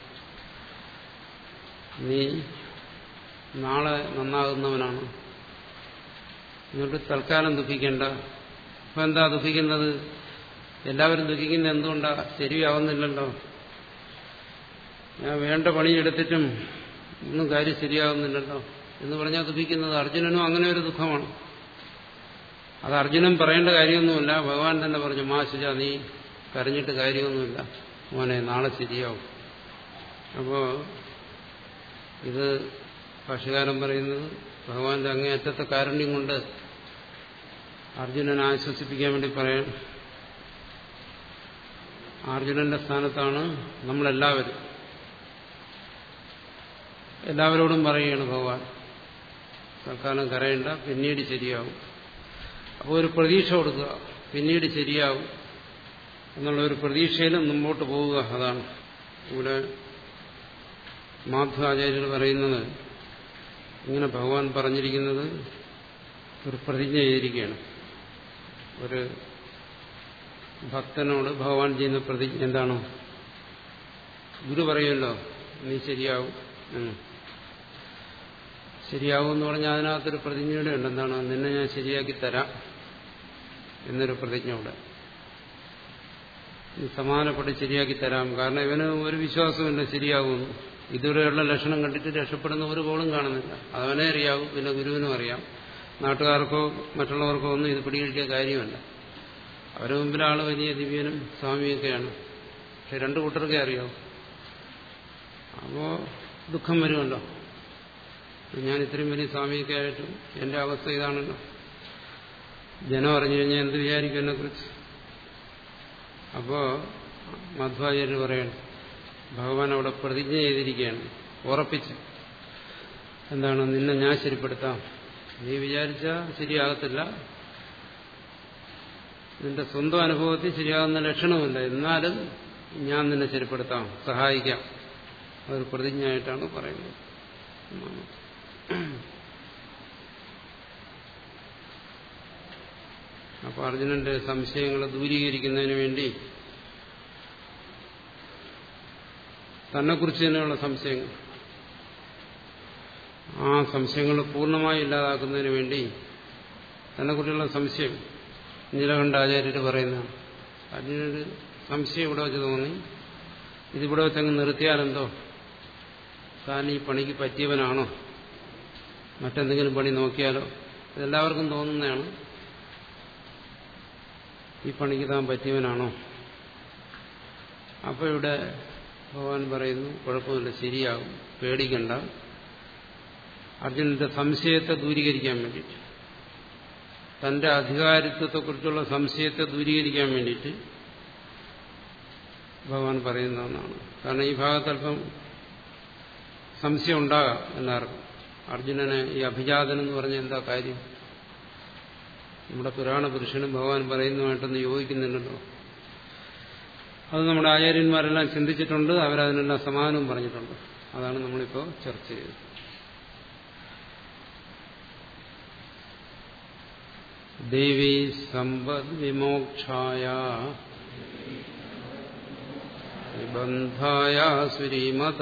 നീ നാളെ നന്നാകുന്നവനാണ് എന്നിട്ട് തൽക്കാലം ദുഃഖിക്കേണ്ട ഇപ്പൊ എന്താ ദുഃഖിക്കുന്നത് എല്ലാവരും ദുഃഖിക്കുന്നത് എന്തുകൊണ്ടാ ശരിയാവുന്നില്ലല്ലോ ഞാൻ വേണ്ട പണിയെടുത്തിട്ടും ഒന്നും കാര്യം ശരിയാവുന്നില്ലല്ലോ എന്ന് പറഞ്ഞാൽ ദുഃഖിക്കുന്നത് അർജുനനും അങ്ങനെ ഒരു ദുഃഖമാണ് അത് അർജുനൻ പറയേണ്ട കാര്യമൊന്നുമില്ല ഭഗവാൻ തന്നെ പറഞ്ഞു മാ ശുച നീ കരഞ്ഞിട്ട് കാര്യമൊന്നുമില്ല മോനെ നാളെ ശരിയാവും അപ്പോ ഇത് ഭാഷകാരൻ പറയുന്നത് ഭഗവാന്റെ അങ്ങേയറ്റത്തെ കാരുണ്യം കൊണ്ട് അർജുനനെ ആശ്വസിപ്പിക്കാൻ വേണ്ടി പറയാൻ അർജുനന്റെ സ്ഥാനത്താണ് നമ്മളെല്ലാവരും എല്ലാവരോടും പറയുകയാണ് ഭഗവാൻ തൽക്കാലം കരയണ്ട പിന്നീട് ശരിയാവും അപ്പോൾ ഒരു പ്രതീക്ഷ കൊടുക്കുക പിന്നീട് ശരിയാവും എന്നുള്ള ഒരു പ്രതീക്ഷയിലും മുമ്പോട്ട് പോവുക അതാണ് ഇവിടെ മാധ്വാചാര്യർ പറയുന്നത് ഇങ്ങനെ ഭഗവാൻ പറഞ്ഞിരിക്കുന്നത് ഒരു പ്രതിജ്ഞ ചെയ്തിരിക്കുകയാണ് ഒരു ഭക്തനോട് ഭഗവാൻ ചെയ്യുന്ന പ്രതിജ്ഞ എന്താണ് ഗുരു പറയുമല്ലോ നീ ശരിയാവും എന്ന് ശരിയാവും എന്ന് പറഞ്ഞാൽ അതിനകത്തൊരു പ്രതിജ്ഞയുടെ ഉണ്ട് എന്താണ് നിന്നെ ഞാൻ ശരിയാക്കി തരാം എന്നൊരു പ്രതിജ്ഞ ഇവിടെ സമാനപ്പെട്ട് ശരിയാക്കി തരാം കാരണം ഇവന് ഒരു വിശ്വാസമില്ല ശരിയാകുമെന്ന് ഇതുവരെയുള്ള ലക്ഷണം കണ്ടിട്ട് രക്ഷപ്പെടുന്ന ഒരു കോളും കാണുന്നില്ല അതവനെ അറിയാവും പിന്നെ ഗുരുവിനും അറിയാം നാട്ടുകാർക്കോ മറ്റുള്ളവർക്കോ ഒന്നും ഇത് പിടികിട്ടിയ കാര്യമല്ല അവരുടെ മുമ്പിൽ ആള് വലിയ ദിവ്യനും സ്വാമിയൊക്കെയാണ് പക്ഷെ രണ്ടു കൂട്ടർക്കേ അറിയാവും അപ്പോ ദുഃഖം വരുമല്ലോ ഞാൻ ഇത്രയും വലിയ സ്വാമിയൊക്കെ ആയിട്ടും എന്റെ അവസ്ഥ ഇതാണല്ലോ ജനം അറിഞ്ഞു കഴിഞ്ഞാൽ എന്ത് വിചാരിക്കും എന്നെ കുറിച്ച് അപ്പോ മധ്വാചാര്യർ പറയണം ഭഗവാൻ അവിടെ പ്രതിജ്ഞ ചെയ്തിരിക്കുകയാണ് ഉറപ്പിച്ച് എന്താണ് നിന്നെ ഞാൻ ശരിപ്പെടുത്താം നീ വിചാരിച്ച ശരിയാകത്തില്ല നിന്റെ സ്വന്തം അനുഭവത്തിൽ ശരിയാകുന്ന ലക്ഷണമില്ല എന്നാലും ഞാൻ നിന്നെ ശരിപ്പെടുത്താം സഹായിക്കാം അതൊരു പ്രതിജ്ഞയായിട്ടാണ് പറയുന്നത് അപ്പൊ അർജുനന്റെ സംശയങ്ങളെ ദൂരീകരിക്കുന്നതിന് വേണ്ടി തന്നെക്കുറിച്ച് തന്നെയുള്ള സംശയങ്ങൾ ആ സംശയങ്ങൾ പൂർണ്ണമായി ഇല്ലാതാക്കുന്നതിന് വേണ്ടി തന്നെക്കുറിച്ചുള്ള സംശയം നീലകണ്ഠാചാര്യർ പറയുന്നതാണ് അർജുനൊരു സംശയം ഇവിടെ വെച്ച് തോന്നി ഇതിവിടെ വെച്ചങ്ങ് നിർത്തിയാലെന്തോ താൻ ഈ പണിക്ക് പറ്റിയവനാണോ മറ്റെന്തെങ്കിലും പണി നോക്കിയാലോ ഇതെല്ലാവർക്കും തോന്നുന്നതാണ് ഈ പണിക്ക് താൻ പറ്റിയവനാണോ അപ്പോൾ ഇവിടെ ഭഗവാൻ പറയുന്നു കുഴപ്പമില്ല ശരിയാകും പേടിക്കണ്ട അർജുനന്റെ സംശയത്തെ ദൂരീകരിക്കാൻ വേണ്ടിയിട്ട് തന്റെ അധികാരിത്വത്തെക്കുറിച്ചുള്ള സംശയത്തെ ദൂരീകരിക്കാൻ വേണ്ടിയിട്ട് ഭഗവാൻ പറയുന്നതെന്നാണ് കാരണം ഈ ഭാഗത്ത് അല്പം സംശയം ഉണ്ടാകാം എല്ലാവർക്കും അർജുനനെ ഈ അഭിജാതൻ എന്ന് പറഞ്ഞ എന്താ കാര്യം നമ്മുടെ പുരാണ പുരുഷനും ഭഗവാൻ പറയുന്നതുമായിട്ടൊന്ന് യോജിക്കുന്നുണ്ടല്ലോ അത് നമ്മുടെ ആചാര്യന്മാരെല്ലാം ചിന്തിച്ചിട്ടുണ്ട് അവരതിനെല്ലാം സമാനവും പറഞ്ഞിട്ടുണ്ട് അതാണ് നമ്മളിപ്പോൾ ചർച്ച ചെയ്തത് ദേവി സമ്പദ് വിമോക്ഷായ നിബന്ധായ സുരീമത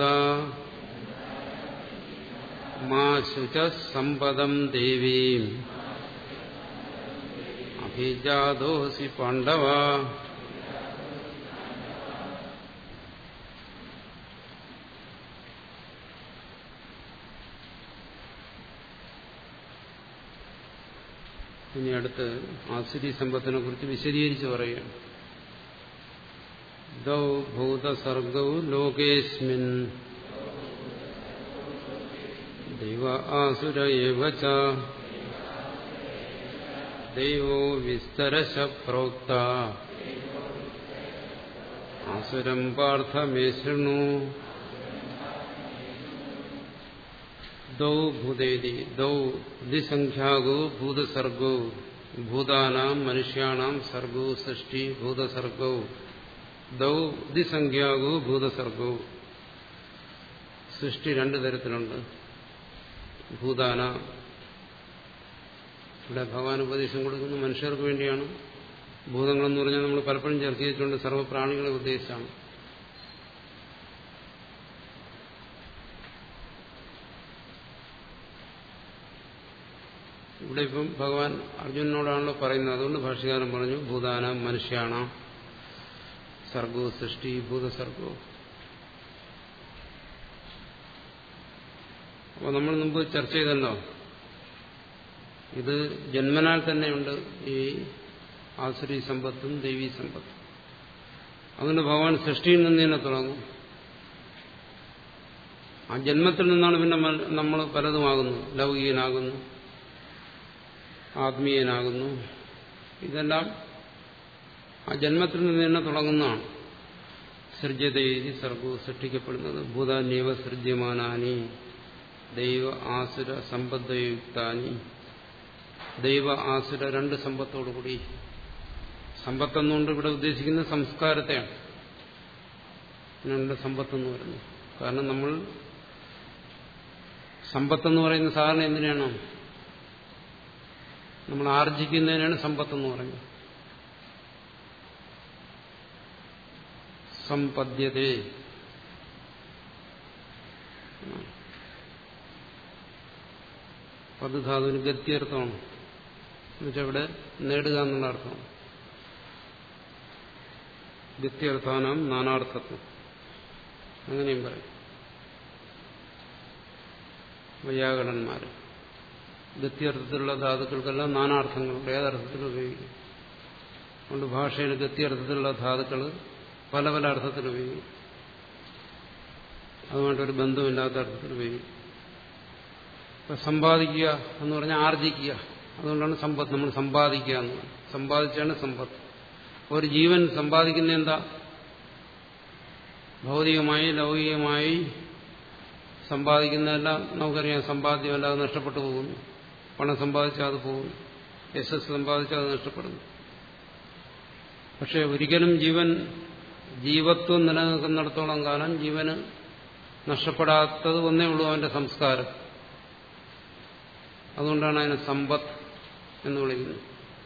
മാ ശുച സമ്പദം ദേവീം അഭിജാതോസി പാണ്ഡവ ഇനി അടുത്ത് ആസുരി സമ്പത്തിനെ കുറിച്ച് വിശദീകരിച്ച് പറയുകയാണ് ദൗ ഭൂതസർഗൗ ലോകേസ്മിൻ ദൈവ ആസുര ഏവ ച ദൈവോ വിസ്തരശ പ്രോക്ത ആസുരം പാർത്ഥ മേ ശൃണു ദൗ ഭൂതേതി ദൗ ദ്വിസംഖ്യാഗോ ഭൂതസർഗോ ഭൂതാനാം മനുഷ്യാണാം സർഗോ സൃഷ്ടി ഭൂതസർഗോ ദൗ ദ്വിസംഖ്യാഗോ ഭൂതസർഗോ സൃഷ്ടി രണ്ടു തരത്തിലുണ്ട് ഭൂതാന ഇവിടെ ഭഗവാൻ ഉപദേശം കൊടുക്കുന്ന മനുഷ്യർക്ക് വേണ്ടിയാണ് ഭൂതങ്ങളെന്ന് പറഞ്ഞാൽ നമ്മൾ പലപ്പോഴും ചർച്ച ചെയ്തിട്ടുണ്ട് സർവ്വപ്രാണികളെ ഉദ്ദേശിച്ചാണ് ഇവിടെ ഇപ്പം ഭഗവാൻ അർജുനനോടാണല്ലോ പറയുന്നത് അതുകൊണ്ട് ഭാഷകാരൻ പറഞ്ഞു ഭൂതാന മനുഷ്യാണ സർഗോ സൃഷ്ടി ഭൂതസർഗോ അപ്പോൾ നമ്മൾ മുമ്പ് ചർച്ച ചെയ്തല്ലോ ഇത് ജന്മനാൽ തന്നെയുണ്ട് ഈ ആസുരി സമ്പത്തും ദേവീ സമ്പത്തും അതുകൊണ്ട് ഭഗവാൻ സൃഷ്ടിയിൽ നിന്ന് തന്നെ തുടങ്ങും ആ ജന്മത്തിൽ നിന്നാണ് പിന്നെ നമ്മൾ പലതുമാകുന്നു ലൗകികനാകുന്നു ആത്മീയനാകുന്നു ഇതെല്ലാം ആ ജന്മത്തിൽ നിന്ന് തന്നെ തുടങ്ങുന്നതാണ് സൃജ്യതേരി സർഗവും സൃഷ്ടിക്കപ്പെടുന്നത് ഭൂതാന്യവ സൃജ്യമാനാനി ദൈവ ആസുര സമ്പദ്യുക്താനി ദൈവ ആസുര രണ്ട് സമ്പത്തോടുകൂടി സമ്പത്തെന്നുകൊണ്ട് ഇവിടെ ഉദ്ദേശിക്കുന്ന സംസ്കാരത്തെയാണ് രണ്ട് സമ്പത്തെന്ന് പറയുന്നത് കാരണം നമ്മൾ സമ്പത്തെന്ന് പറയുന്ന സാധാരണ എന്തിനാണ് നമ്മൾ ആർജിക്കുന്നതിനാണ് സമ്പത്തെന്ന് പറയുന്നത് സമ്പദ്യതേ പദധാതുവിന് ഗത്യർത്ഥമാണ് എന്നുവെച്ചാൽ ഇവിടെ നേടുക എന്നുള്ള അർത്ഥമാണ് ഗത്യർത്ഥാനാം നാനാർത്ഥത്വം അങ്ങനെയും പറയും വൈയാകരണന്മാര് ഗത്യർത്ഥത്തിലുള്ള ധാതുക്കൾക്കെല്ലാം നാനാർത്ഥങ്ങളുണ്ട് ഏതർത്ഥത്തിൽ ഉപയോഗിക്കും അതുകൊണ്ട് ഭാഷയിൽ ഗത്യർത്ഥത്തിലുള്ള ധാതുക്കൾ പല പല അർത്ഥത്തിൽ ഉപയോഗിക്കും അതുമായിട്ടൊരു ബന്ധമില്ലാത്ത അർത്ഥത്തിൽ ഉപയോഗിക്കും ഇപ്പൊ സമ്പാദിക്കുക എന്ന് പറഞ്ഞാൽ ആർജിക്കുക അതുകൊണ്ടാണ് സമ്പത്ത് നമ്മൾ സമ്പാദിക്കുക എന്ന് പറയുന്നത് സമ്പാദിച്ചാണ് സമ്പത്ത് ഒരു ജീവൻ സമ്പാദിക്കുന്ന എന്താ ഭൗതികമായി ലൗകികമായി സമ്പാദിക്കുന്നതെല്ലാം നമുക്കറിയാം സമ്പാദ്യമല്ലാതെ നഷ്ടപ്പെട്ടു പോകുന്നു പണം സമ്പാദിച്ചാൽ അത് പോകുന്നു യശസ് സമ്പാദിച്ചാൽ അത് നഷ്ടപ്പെടുന്നു പക്ഷെ ഒരിക്കലും ജീവൻ ജീവത്വം നിലനിൽക്കുന്നിടത്തോളം കാലം ജീവന് നഷ്ടപ്പെടാത്തത് ഒന്നേ ഉള്ളൂ അവന്റെ സംസ്കാരം അതുകൊണ്ടാണ് അതിനെ സമ്പത്ത് എന്ന് വിളിക്കുന്നത്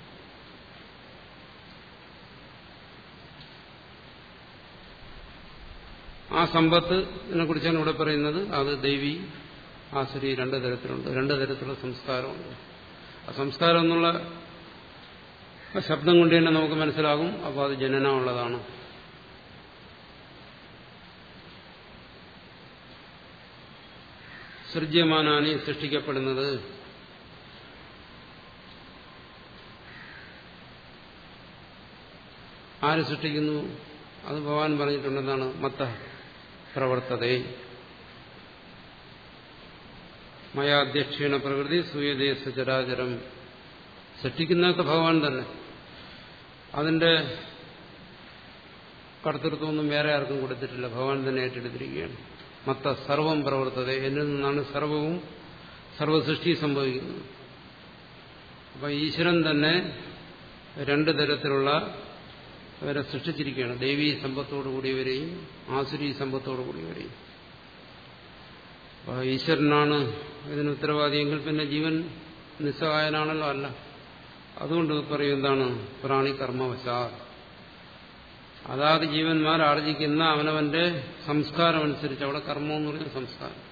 ആ സമ്പത്തിനെ കുറിച്ചാണ് ഇവിടെ പറയുന്നത് അത് ദൈവി ആസുരി രണ്ട് തരത്തിലുണ്ട് രണ്ട് തരത്തിലുള്ള സംസ്കാരമുണ്ട് ആ സംസ്കാരം എന്നുള്ള ശബ്ദം കൊണ്ട് തന്നെ നമുക്ക് മനസ്സിലാകും അപ്പോൾ അത് ജനനമുള്ളതാണ് സൃജ്യമാനാണ് സൃഷ്ടിക്കപ്പെടുന്നത് ആര് സൃഷ്ടിക്കുന്നു അത് ഭഗവാൻ പറഞ്ഞിട്ടുണ്ടെന്നാണ് മത്ത പ്രവർത്തതേ മയാധ്യക്ഷീണ പ്രകൃതി സൂയതേ സചരാചരം സൃഷ്ടിക്കുന്നതൊക്കെ ഭഗവാൻ തന്നെ അതിന്റെ കർത്തൃത്വമൊന്നും വേറെ ആർക്കും കൊടുത്തിട്ടില്ല ഭഗവാൻ തന്നെ ഏറ്റെടുത്തിരിക്കുകയാണ് മത്ത സർവം പ്രവർത്തത എന്നിൽ നിന്നാണ് സർവവും സർവസൃഷ്ടി സംഭവിക്കുന്നത് അപ്പൊ ഈശ്വരൻ തന്നെ രണ്ടു തരത്തിലുള്ള അവരെ സൃഷ്ടിച്ചിരിക്കുകയാണ് ദൈവീ സമ്പത്തോടുകൂടിയവരെയും ആസുരീ സമ്പത്തോടുകൂടിയവരെയും അപ്പൊ ഈശ്വരനാണ് ഇതിന് ഉത്തരവാദിയെങ്കിൽ പിന്നെ ജീവൻ നിസ്സഹായനാണല്ലോ അല്ല അതുകൊണ്ട് പറയും എന്താണ് പ്രാണി കർമ്മവശാ അതാത് ജീവന്മാർ ആർജിക്കുന്ന അവനവന്റെ സംസ്കാരം അനുസരിച്ച് അവിടെ കർമ്മം എന്ന് പറഞ്ഞാൽ സംസ്കാരം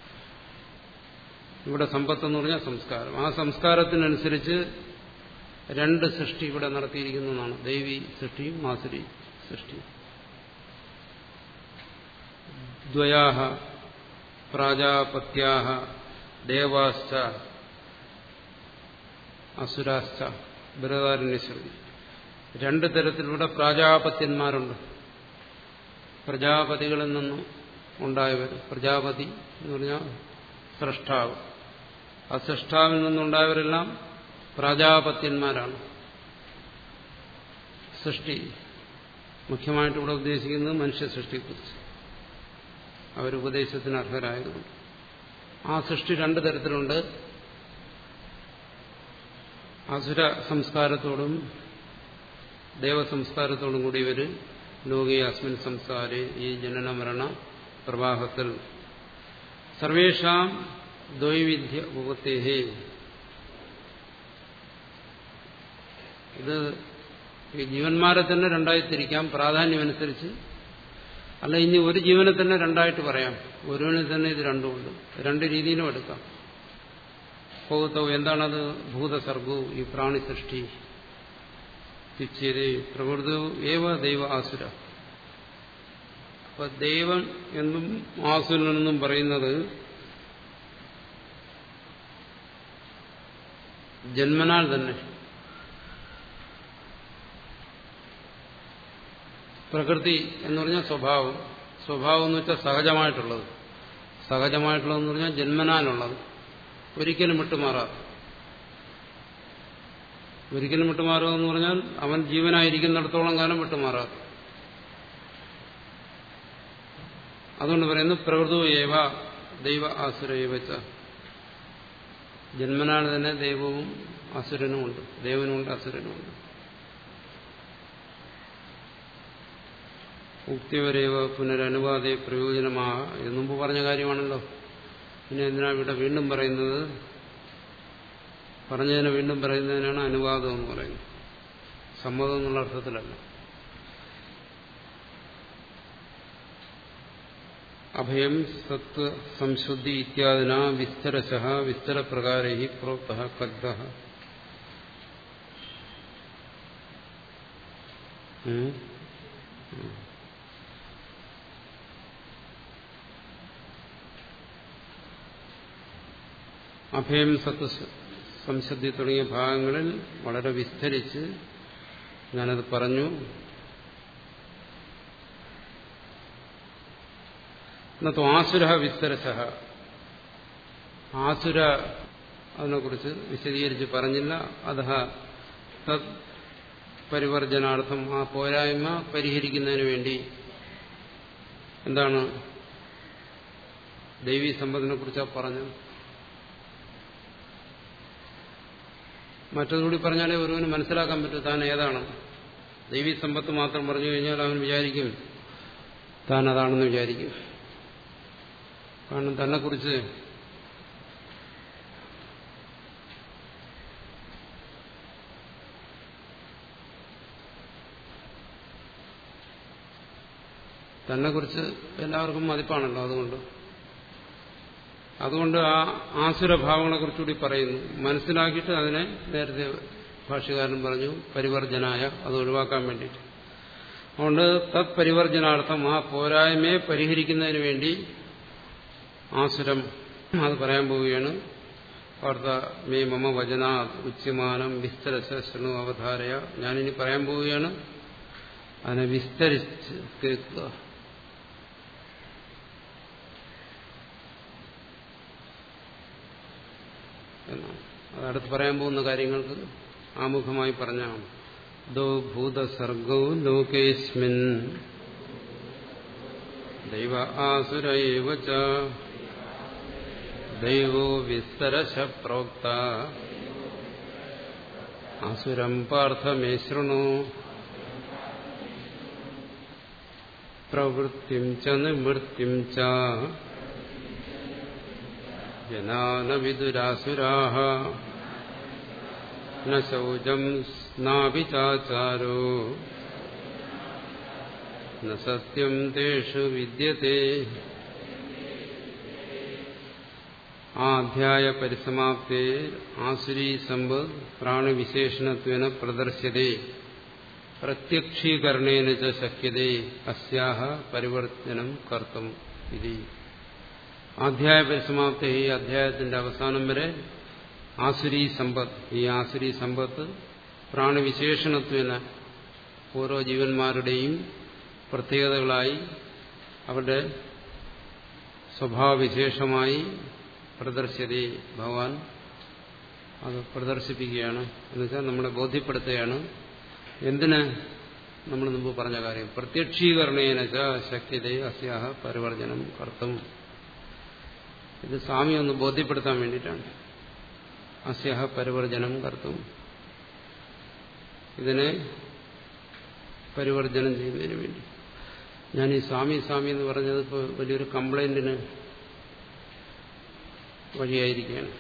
ഇവിടെ സമ്പത്ത് എന്ന് പറഞ്ഞാൽ സംസ്കാരം ആ സംസ്കാരത്തിനനുസരിച്ച് രണ്ട് സൃഷ്ടി ഇവിടെ നടത്തിയിരിക്കുന്നതാണ് ദൈവി സൃഷ്ടിയും മാസുരി സൃഷ്ടിയും ദ്വയാഹ പ്രാജാപത്യാഹ ദേവാശ്ച അസുരാശ്ച ബൃഹദാരണ്യശ്രുതി രണ്ട് തരത്തിലൂടെ പ്രാജാപത്യന്മാരുണ്ട് പ്രജാപതികളിൽ നിന്നും ഉണ്ടായവർ പ്രജാപതി എന്ന് പറഞ്ഞാൽ സൃഷ്ടാവ് ആ സൃഷ്ടാവിൽ നിന്നുണ്ടായവരെല്ലാം പ്രാജാപത്യന്മാരാണ് സൃഷ്ടി മുഖ്യമായിട്ട് ഇവിടെ ഉദ്ദേശിക്കുന്നത് മനുഷ്യ സൃഷ്ടിയെക്കുറിച്ച് അവരുപദേശത്തിന് അർഹരായതുകൊണ്ട് ആ സൃഷ്ടി രണ്ടു തരത്തിലുണ്ട് അസുര സംസ്കാരത്തോടും ദേവസംസ്കാരത്തോടും കൂടി ഇവർ ലോകീയ അസ്മിൻ സംസ്കാരെ ഈ ജനന മരണ പ്രവാഹത്തിൽ സർവേഷാം ദ്വൈവിധ്യ ഉപത്തേഹേ ഇത് ഈ ജീവന്മാരെ തന്നെ രണ്ടായി തിരിക്കാം പ്രാധാന്യമനുസരിച്ച് അല്ല ഇനി ഒരു ജീവനെ തന്നെ രണ്ടായിട്ട് പറയാം ഒരുവനിൽ തന്നെ ഇത് രണ്ടുമുണ്ട് രണ്ട് രീതിയിലും എടുക്കാം ഭൂതവും എന്താണത് ഭൂതസർഗവും ഈ പ്രാണി സൃഷ്ടി തിച്ചേരി പ്രകൃതവും ഏവ ദൈവ ആസുര അപ്പൊ ദൈവം എന്നും ആസുരനെന്നും പറയുന്നത് ജന്മനാൽ തന്നെ പ്രകൃതി എന്ന് പറഞ്ഞാൽ സ്വഭാവം സ്വഭാവം എന്ന് വെച്ചാൽ സഹജമായിട്ടുള്ളത് സഹജമായിട്ടുള്ളതെന്ന് പറഞ്ഞാൽ ജന്മനാലുള്ളത് ഒരിക്കലും വിട്ടുമാറാതെ ഒരിക്കലും വിട്ടുമാറുക എന്ന് പറഞ്ഞാൽ അവൻ ജീവനായിരിക്കുന്നിടത്തോളം കാലം വിട്ടുമാറാതെ അതുകൊണ്ട് പറയുന്നു പ്രകൃതു ഏവ ദൈവ ആസുര ഏവച്ച ജന്മനാൾ തന്നെ ദൈവവും അസുരനുമുണ്ട് ദേവനുമുണ്ട് അസുരനുമുണ്ട് ഉക്തിവരേവ പുനരനുവാദേ പ്രയോജനമാ ഇത് മുമ്പ് പറഞ്ഞ കാര്യമാണല്ലോ പിന്നെ എന്തിനാ ഇവിടെ വീണ്ടും പറയുന്നത് പറഞ്ഞതിനെ വീണ്ടും പറയുന്നതിനാണ് അനുവാദം എന്ന് പറയുന്നത് സമ്മതം എന്നുള്ള അർത്ഥത്തിലല്ല അഭയം സത്വ സംശുദ്ധി ഇത്യാദിന വിസ്തരശ വിസ്തരപ്രകാരൈ പ്രോക്ത കഗ്ധ അഭയം സത്വ സംശുദ്ധി തുടങ്ങിയ ഭാഗങ്ങളിൽ വളരെ വിസ്തരിച്ച് ഞാനത് പറഞ്ഞു എന്നത്തോ ആസുര വിസ്തരശ ആസുര അതിനെക്കുറിച്ച് വിശദീകരിച്ച് പറഞ്ഞില്ല അത തത് പരിവർജനാർത്ഥം ആ പോരായ്മ പരിഹരിക്കുന്നതിന് വേണ്ടി എന്താണ് ദൈവീ സമ്പത്തിനെ കുറിച്ചാണ് പറഞ്ഞത് മറ്റതുകൂടി പറഞ്ഞാലേ ഒരുവന് മനസ്സിലാക്കാൻ പറ്റും താൻ ഏതാണ് ദൈവീ സമ്പത്ത് മാത്രം പറഞ്ഞു കഴിഞ്ഞാൽ അവൻ വിചാരിക്കും താൻ അതാണെന്ന് വിചാരിക്കും കാരണം തന്നെക്കുറിച്ച് തന്നെക്കുറിച്ച് എല്ലാവർക്കും മതിപ്പാണല്ലോ അതുകൊണ്ട് അതുകൊണ്ട് ആ ആസുരഭാവങ്ങളെ കുറിച്ചുകൂടി പറയുന്നു മനസ്സിലാക്കിയിട്ട് അതിനെ നേരത്തെ ഭാഷ്യകാരൻ പറഞ്ഞു പരിവർജനായ അത് ഒഴിവാക്കാൻ വേണ്ടിയിട്ട് അതുകൊണ്ട് തത് പരിവർജനാർത്ഥം ആ പോരായ്മയെ പരിഹരിക്കുന്നതിന് വേണ്ടി ആസുരം അത് പറയാൻ പോവുകയാണ് വാർത്ത മേ മമ വചന ഉച്യമാനം വിസ്തരശ ശൃണു അവധാരയ ഞാനിനി പറയാൻ പോവുകയാണ് അതിനെ വിസ്തരിച്ച് കേൾക്കുക എന്നാണ് അതടുത്ത് പറയാൻ പോകുന്ന കാര്യങ്ങൾക്ക് ആമുഖമായി പറഞ്ഞാണ് ദോ ഭൂതസർഗവും ലോകേസ്മിൻ ദൈവ ആസുരൈവ ദൈവോ വിസ്തരശ പ്രോക്ത ആസുരം പാർത്ഥമേ ശൃണു പ്രവൃത്തിം ച നിവൃത്തിം ച ജനാന വിദുരാസുരാ ന ശൗചം നാപി ചാചാരോ ന സത്യം തേഷു വിദ്യത്തെ ആധ്യായ പരിസമാപ്തേ ആസുരീ സമ്പ് പ്രാണിവിശേഷണത്വേന പ്രദർശ്യതേ പ്രത്യക്ഷീകരണേന ച ശക്യതേ അസ്യാഹ പരിവർത്തനം കർത്തും ഇതി അധ്യായ പരിസമാപ്തി ഈ അധ്യായത്തിന്റെ അവസാനം വരെ ആസുരീ സമ്പത്ത് ഈ ആസുരീ സമ്പത്ത് പ്രാണിവിശേഷണത്വേന ഓരോ ജീവന്മാരുടെയും പ്രത്യേകതകളായി അവരുടെ സ്വഭാവവിശേഷമായി പ്രദർശ്യതേ ഭഗവാൻ അത് പ്രദർശിപ്പിക്കുകയാണ് എന്നുവെച്ചാൽ നമ്മളെ ബോധ്യപ്പെടുത്തുകയാണ് എന്തിന് നമ്മൾ മുമ്പ് പറഞ്ഞ കാര്യം പ്രത്യക്ഷീകരണേന ശക്യതയെ അസ്യാഹ പരിവർജനം കർത്തും ഇത് സ്വാമി ഒന്ന് ബോധ്യപ്പെടുത്താൻ വേണ്ടിയിട്ടാണ് അസ്യാഹ പരിവർജനം കർത്തും ഇതിനെ പരിവർജനം ചെയ്യുന്നതിന് വേണ്ടി ഞാൻ ഈ സ്വാമി സ്വാമി എന്ന് പറഞ്ഞത് ഇപ്പോൾ വലിയൊരു കംപ്ലൈന്റിന് വഴിയായിരിക്കുകയാണ്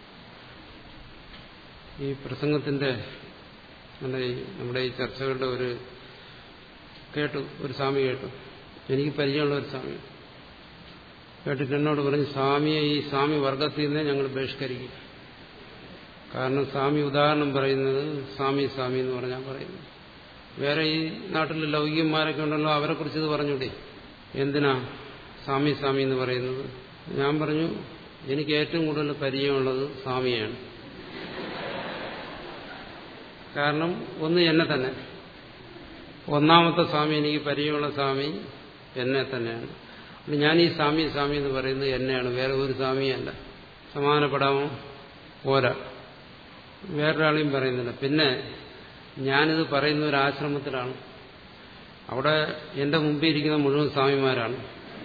ഈ പ്രസംഗത്തിന്റെ നമ്മുടെ ഈ നമ്മുടെ ഈ ചർച്ചകളുടെ ഒരു കേട്ടു ഒരു സ്വാമി കേട്ടു എനിക്ക് പരിചയമുള്ള ഒരു സ്വാമി കേട്ടിട്ട് എന്നോട് പറഞ്ഞു സ്വാമിയെ ഈ സ്വാമി വർഗത്തിൽ നിന്നേ ഞങ്ങൾ ബഹിഷ്കരിക്കും കാരണം സ്വാമി ഉദാഹരണം പറയുന്നത് സ്വാമി സ്വാമി എന്ന് പറഞ്ഞാൽ പറയുന്നത് വേറെ ഈ നാട്ടിൽ ലൗകികന്മാരൊക്കെ ഉണ്ടല്ലോ അവരെ കുറിച്ച് ഇത് പറഞ്ഞൂടെ എന്തിനാ സ്വാമി സ്വാമി എന്ന് പറയുന്നത് ഞാൻ പറഞ്ഞു എനിക്ക് ഏറ്റവും കൂടുതൽ പരിചയമുള്ളത് സ്വാമിയാണ് കാരണം ഒന്ന് എന്നെ തന്നെ ഒന്നാമത്തെ സ്വാമി എനിക്ക് പരിചയമുള്ള സ്വാമി എന്നെ തന്നെയാണ് ഞാൻ ഈ സ്വാമി സ്വാമി എന്ന് പറയുന്നത് എന്നെയാണ് വേറെ ഒരു സ്വാമിയല്ല സമാനപ്പെടാമോ പോരാ വേറൊരാളെയും പറയുന്നില്ല പിന്നെ ഞാനിത് പറയുന്ന ഒരു ആശ്രമത്തിലാണ് അവിടെ എന്റെ മുമ്പിൽ ഇരിക്കുന്ന മുഴുവൻ സ്വാമിമാരാണ്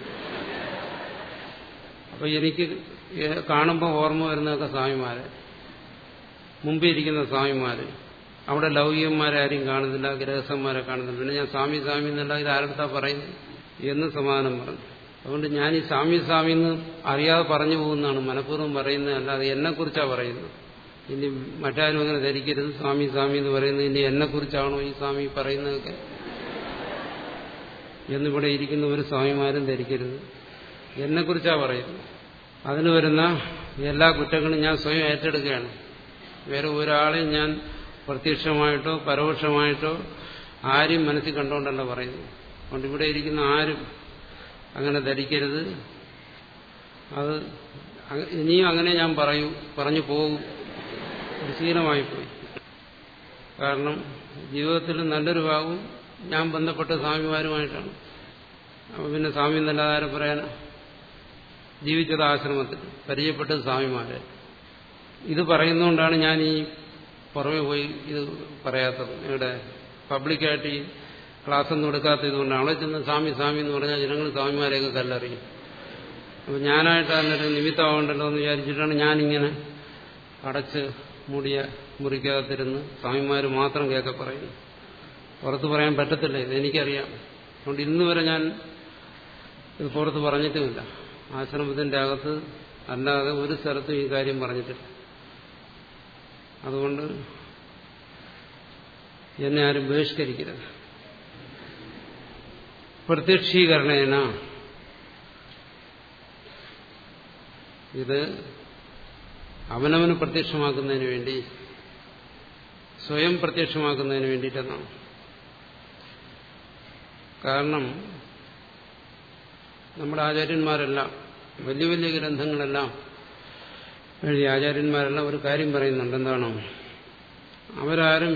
അപ്പൊ എനിക്ക് കാണുമ്പോൾ ഓർമ്മ വരുന്നതൊക്കെ സ്വാമിമാരെ മുമ്പിൽ ഇരിക്കുന്ന സ്വാമിമാര് അവിടെ ലൗകികന്മാരെ ആരും കാണുന്നില്ല ഗ്രഹസ്ഥന്മാരെ കാണുന്നില്ല പിന്നെ ഞാൻ സ്വാമി സ്വാമി എന്നല്ല ഇത് ആരുടെ പറയുന്നു എന്ന് സമാധാനം പറഞ്ഞു അതുകൊണ്ട് ഞാൻ ഈ സ്വാമി സ്വാമി എന്ന് അറിയാതെ പറഞ്ഞു പോകുന്നതാണ് മനഃപൂർവ്വം പറയുന്നത് അല്ലാതെ എന്നെക്കുറിച്ചാണ് പറയുന്നത് ഇനി മറ്റാരും അങ്ങനെ ധരിക്കരുത് സ്വാമി സ്വാമി എന്ന് പറയുന്നത് ഇനി എന്നെക്കുറിച്ചാണോ ഈ സ്വാമി പറയുന്നതൊക്കെ എന്നിവിടെ ഇരിക്കുന്ന ഒരു സ്വാമിമാരും ധരിക്കരുത് എന്നെക്കുറിച്ചാണ് പറയുന്നത് അതിന് വരുന്ന എല്ലാ കുറ്റങ്ങളും ഞാൻ സ്വയം ഏറ്റെടുക്കുകയാണ് വേറെ ഒരാളെയും ഞാൻ പ്രത്യക്ഷമായിട്ടോ പരോക്ഷമായിട്ടോ ആരും മനസ്സിൽ കണ്ടുകൊണ്ടല്ല പറയുന്നു അതുകൊണ്ട് ഇവിടെ ഇരിക്കുന്ന ആരും അങ്ങനെ ധരിക്കരുത് അത് ഇനിയും അങ്ങനെ ഞാൻ പറയൂ പറഞ്ഞു പോകും ഒരു ശീലമായിപ്പോയി കാരണം ജീവിതത്തിൽ നല്ലൊരു ഭാഗവും ഞാൻ ബന്ധപ്പെട്ട സ്വാമിമാരുമായിട്ടാണ് അപ്പൊ പിന്നെ സ്വാമി എന്നല്ലാതെ ആരും പറയാനാ ജീവിച്ചത് ആശ്രമത്തിൽ പരിചയപ്പെട്ടത് സ്വാമിമാരെ ഇത് പറയുന്നതുകൊണ്ടാണ് ഞാൻ ഈ പുറമെ പോയി ഇത് പറയാത്തത് ഇവിടെ പബ്ലിക്കായിട്ട് ഈ ക്ലാസ് ഒന്നും എടുക്കാത്തത് കൊണ്ടാണ് അവിടെ ചെന്ന് സ്വാമി സ്വാമി എന്ന് പറഞ്ഞാൽ ജനങ്ങൾ സ്വാമിമാരെയൊക്കെ കല്ലറിയും അപ്പം ഞാനായിട്ട് അതിനൊരു നിമിത്തമാകണ്ടല്ലോ എന്ന് വിചാരിച്ചിട്ടാണ് ഞാനിങ്ങനെ അടച്ച് മൂടിയ മുറിക്കകത്തിരുന്ന് സ്വാമിമാർ മാത്രം കേൾക്കെ പറയുന്നു പുറത്ത് പറയാൻ പറ്റത്തില്ല ഇത് എനിക്കറിയാം അതുകൊണ്ട് ഇന്ന് വരെ ഞാൻ ഇത് പുറത്ത് പറഞ്ഞിട്ടുമില്ല ആശ്രമത്തിന്റെ അകത്ത് അല്ലാതെ ഒരു സ്ഥലത്തും ഈ കാര്യം പറഞ്ഞിട്ടില്ല അതുകൊണ്ട് എന്നെ ആരും ബഹിഷ്കരിക്കരുത് പ്രത്യക്ഷീകരണേന ഇത് അവനവന് പ്രത്യക്ഷമാക്കുന്നതിന് വേണ്ടി സ്വയം പ്രത്യക്ഷമാക്കുന്നതിന് വേണ്ടിയിട്ടെന്നാണ് കാരണം നമ്മുടെ ആചാര്യന്മാരെല്ലാം വലിയ വലിയ ഗ്രന്ഥങ്ങളെല്ലാം എഴുതിയ ആചാര്യന്മാരെല്ലാം ഒരു കാര്യം പറയുന്നുണ്ട് എന്താണ് അവരാരും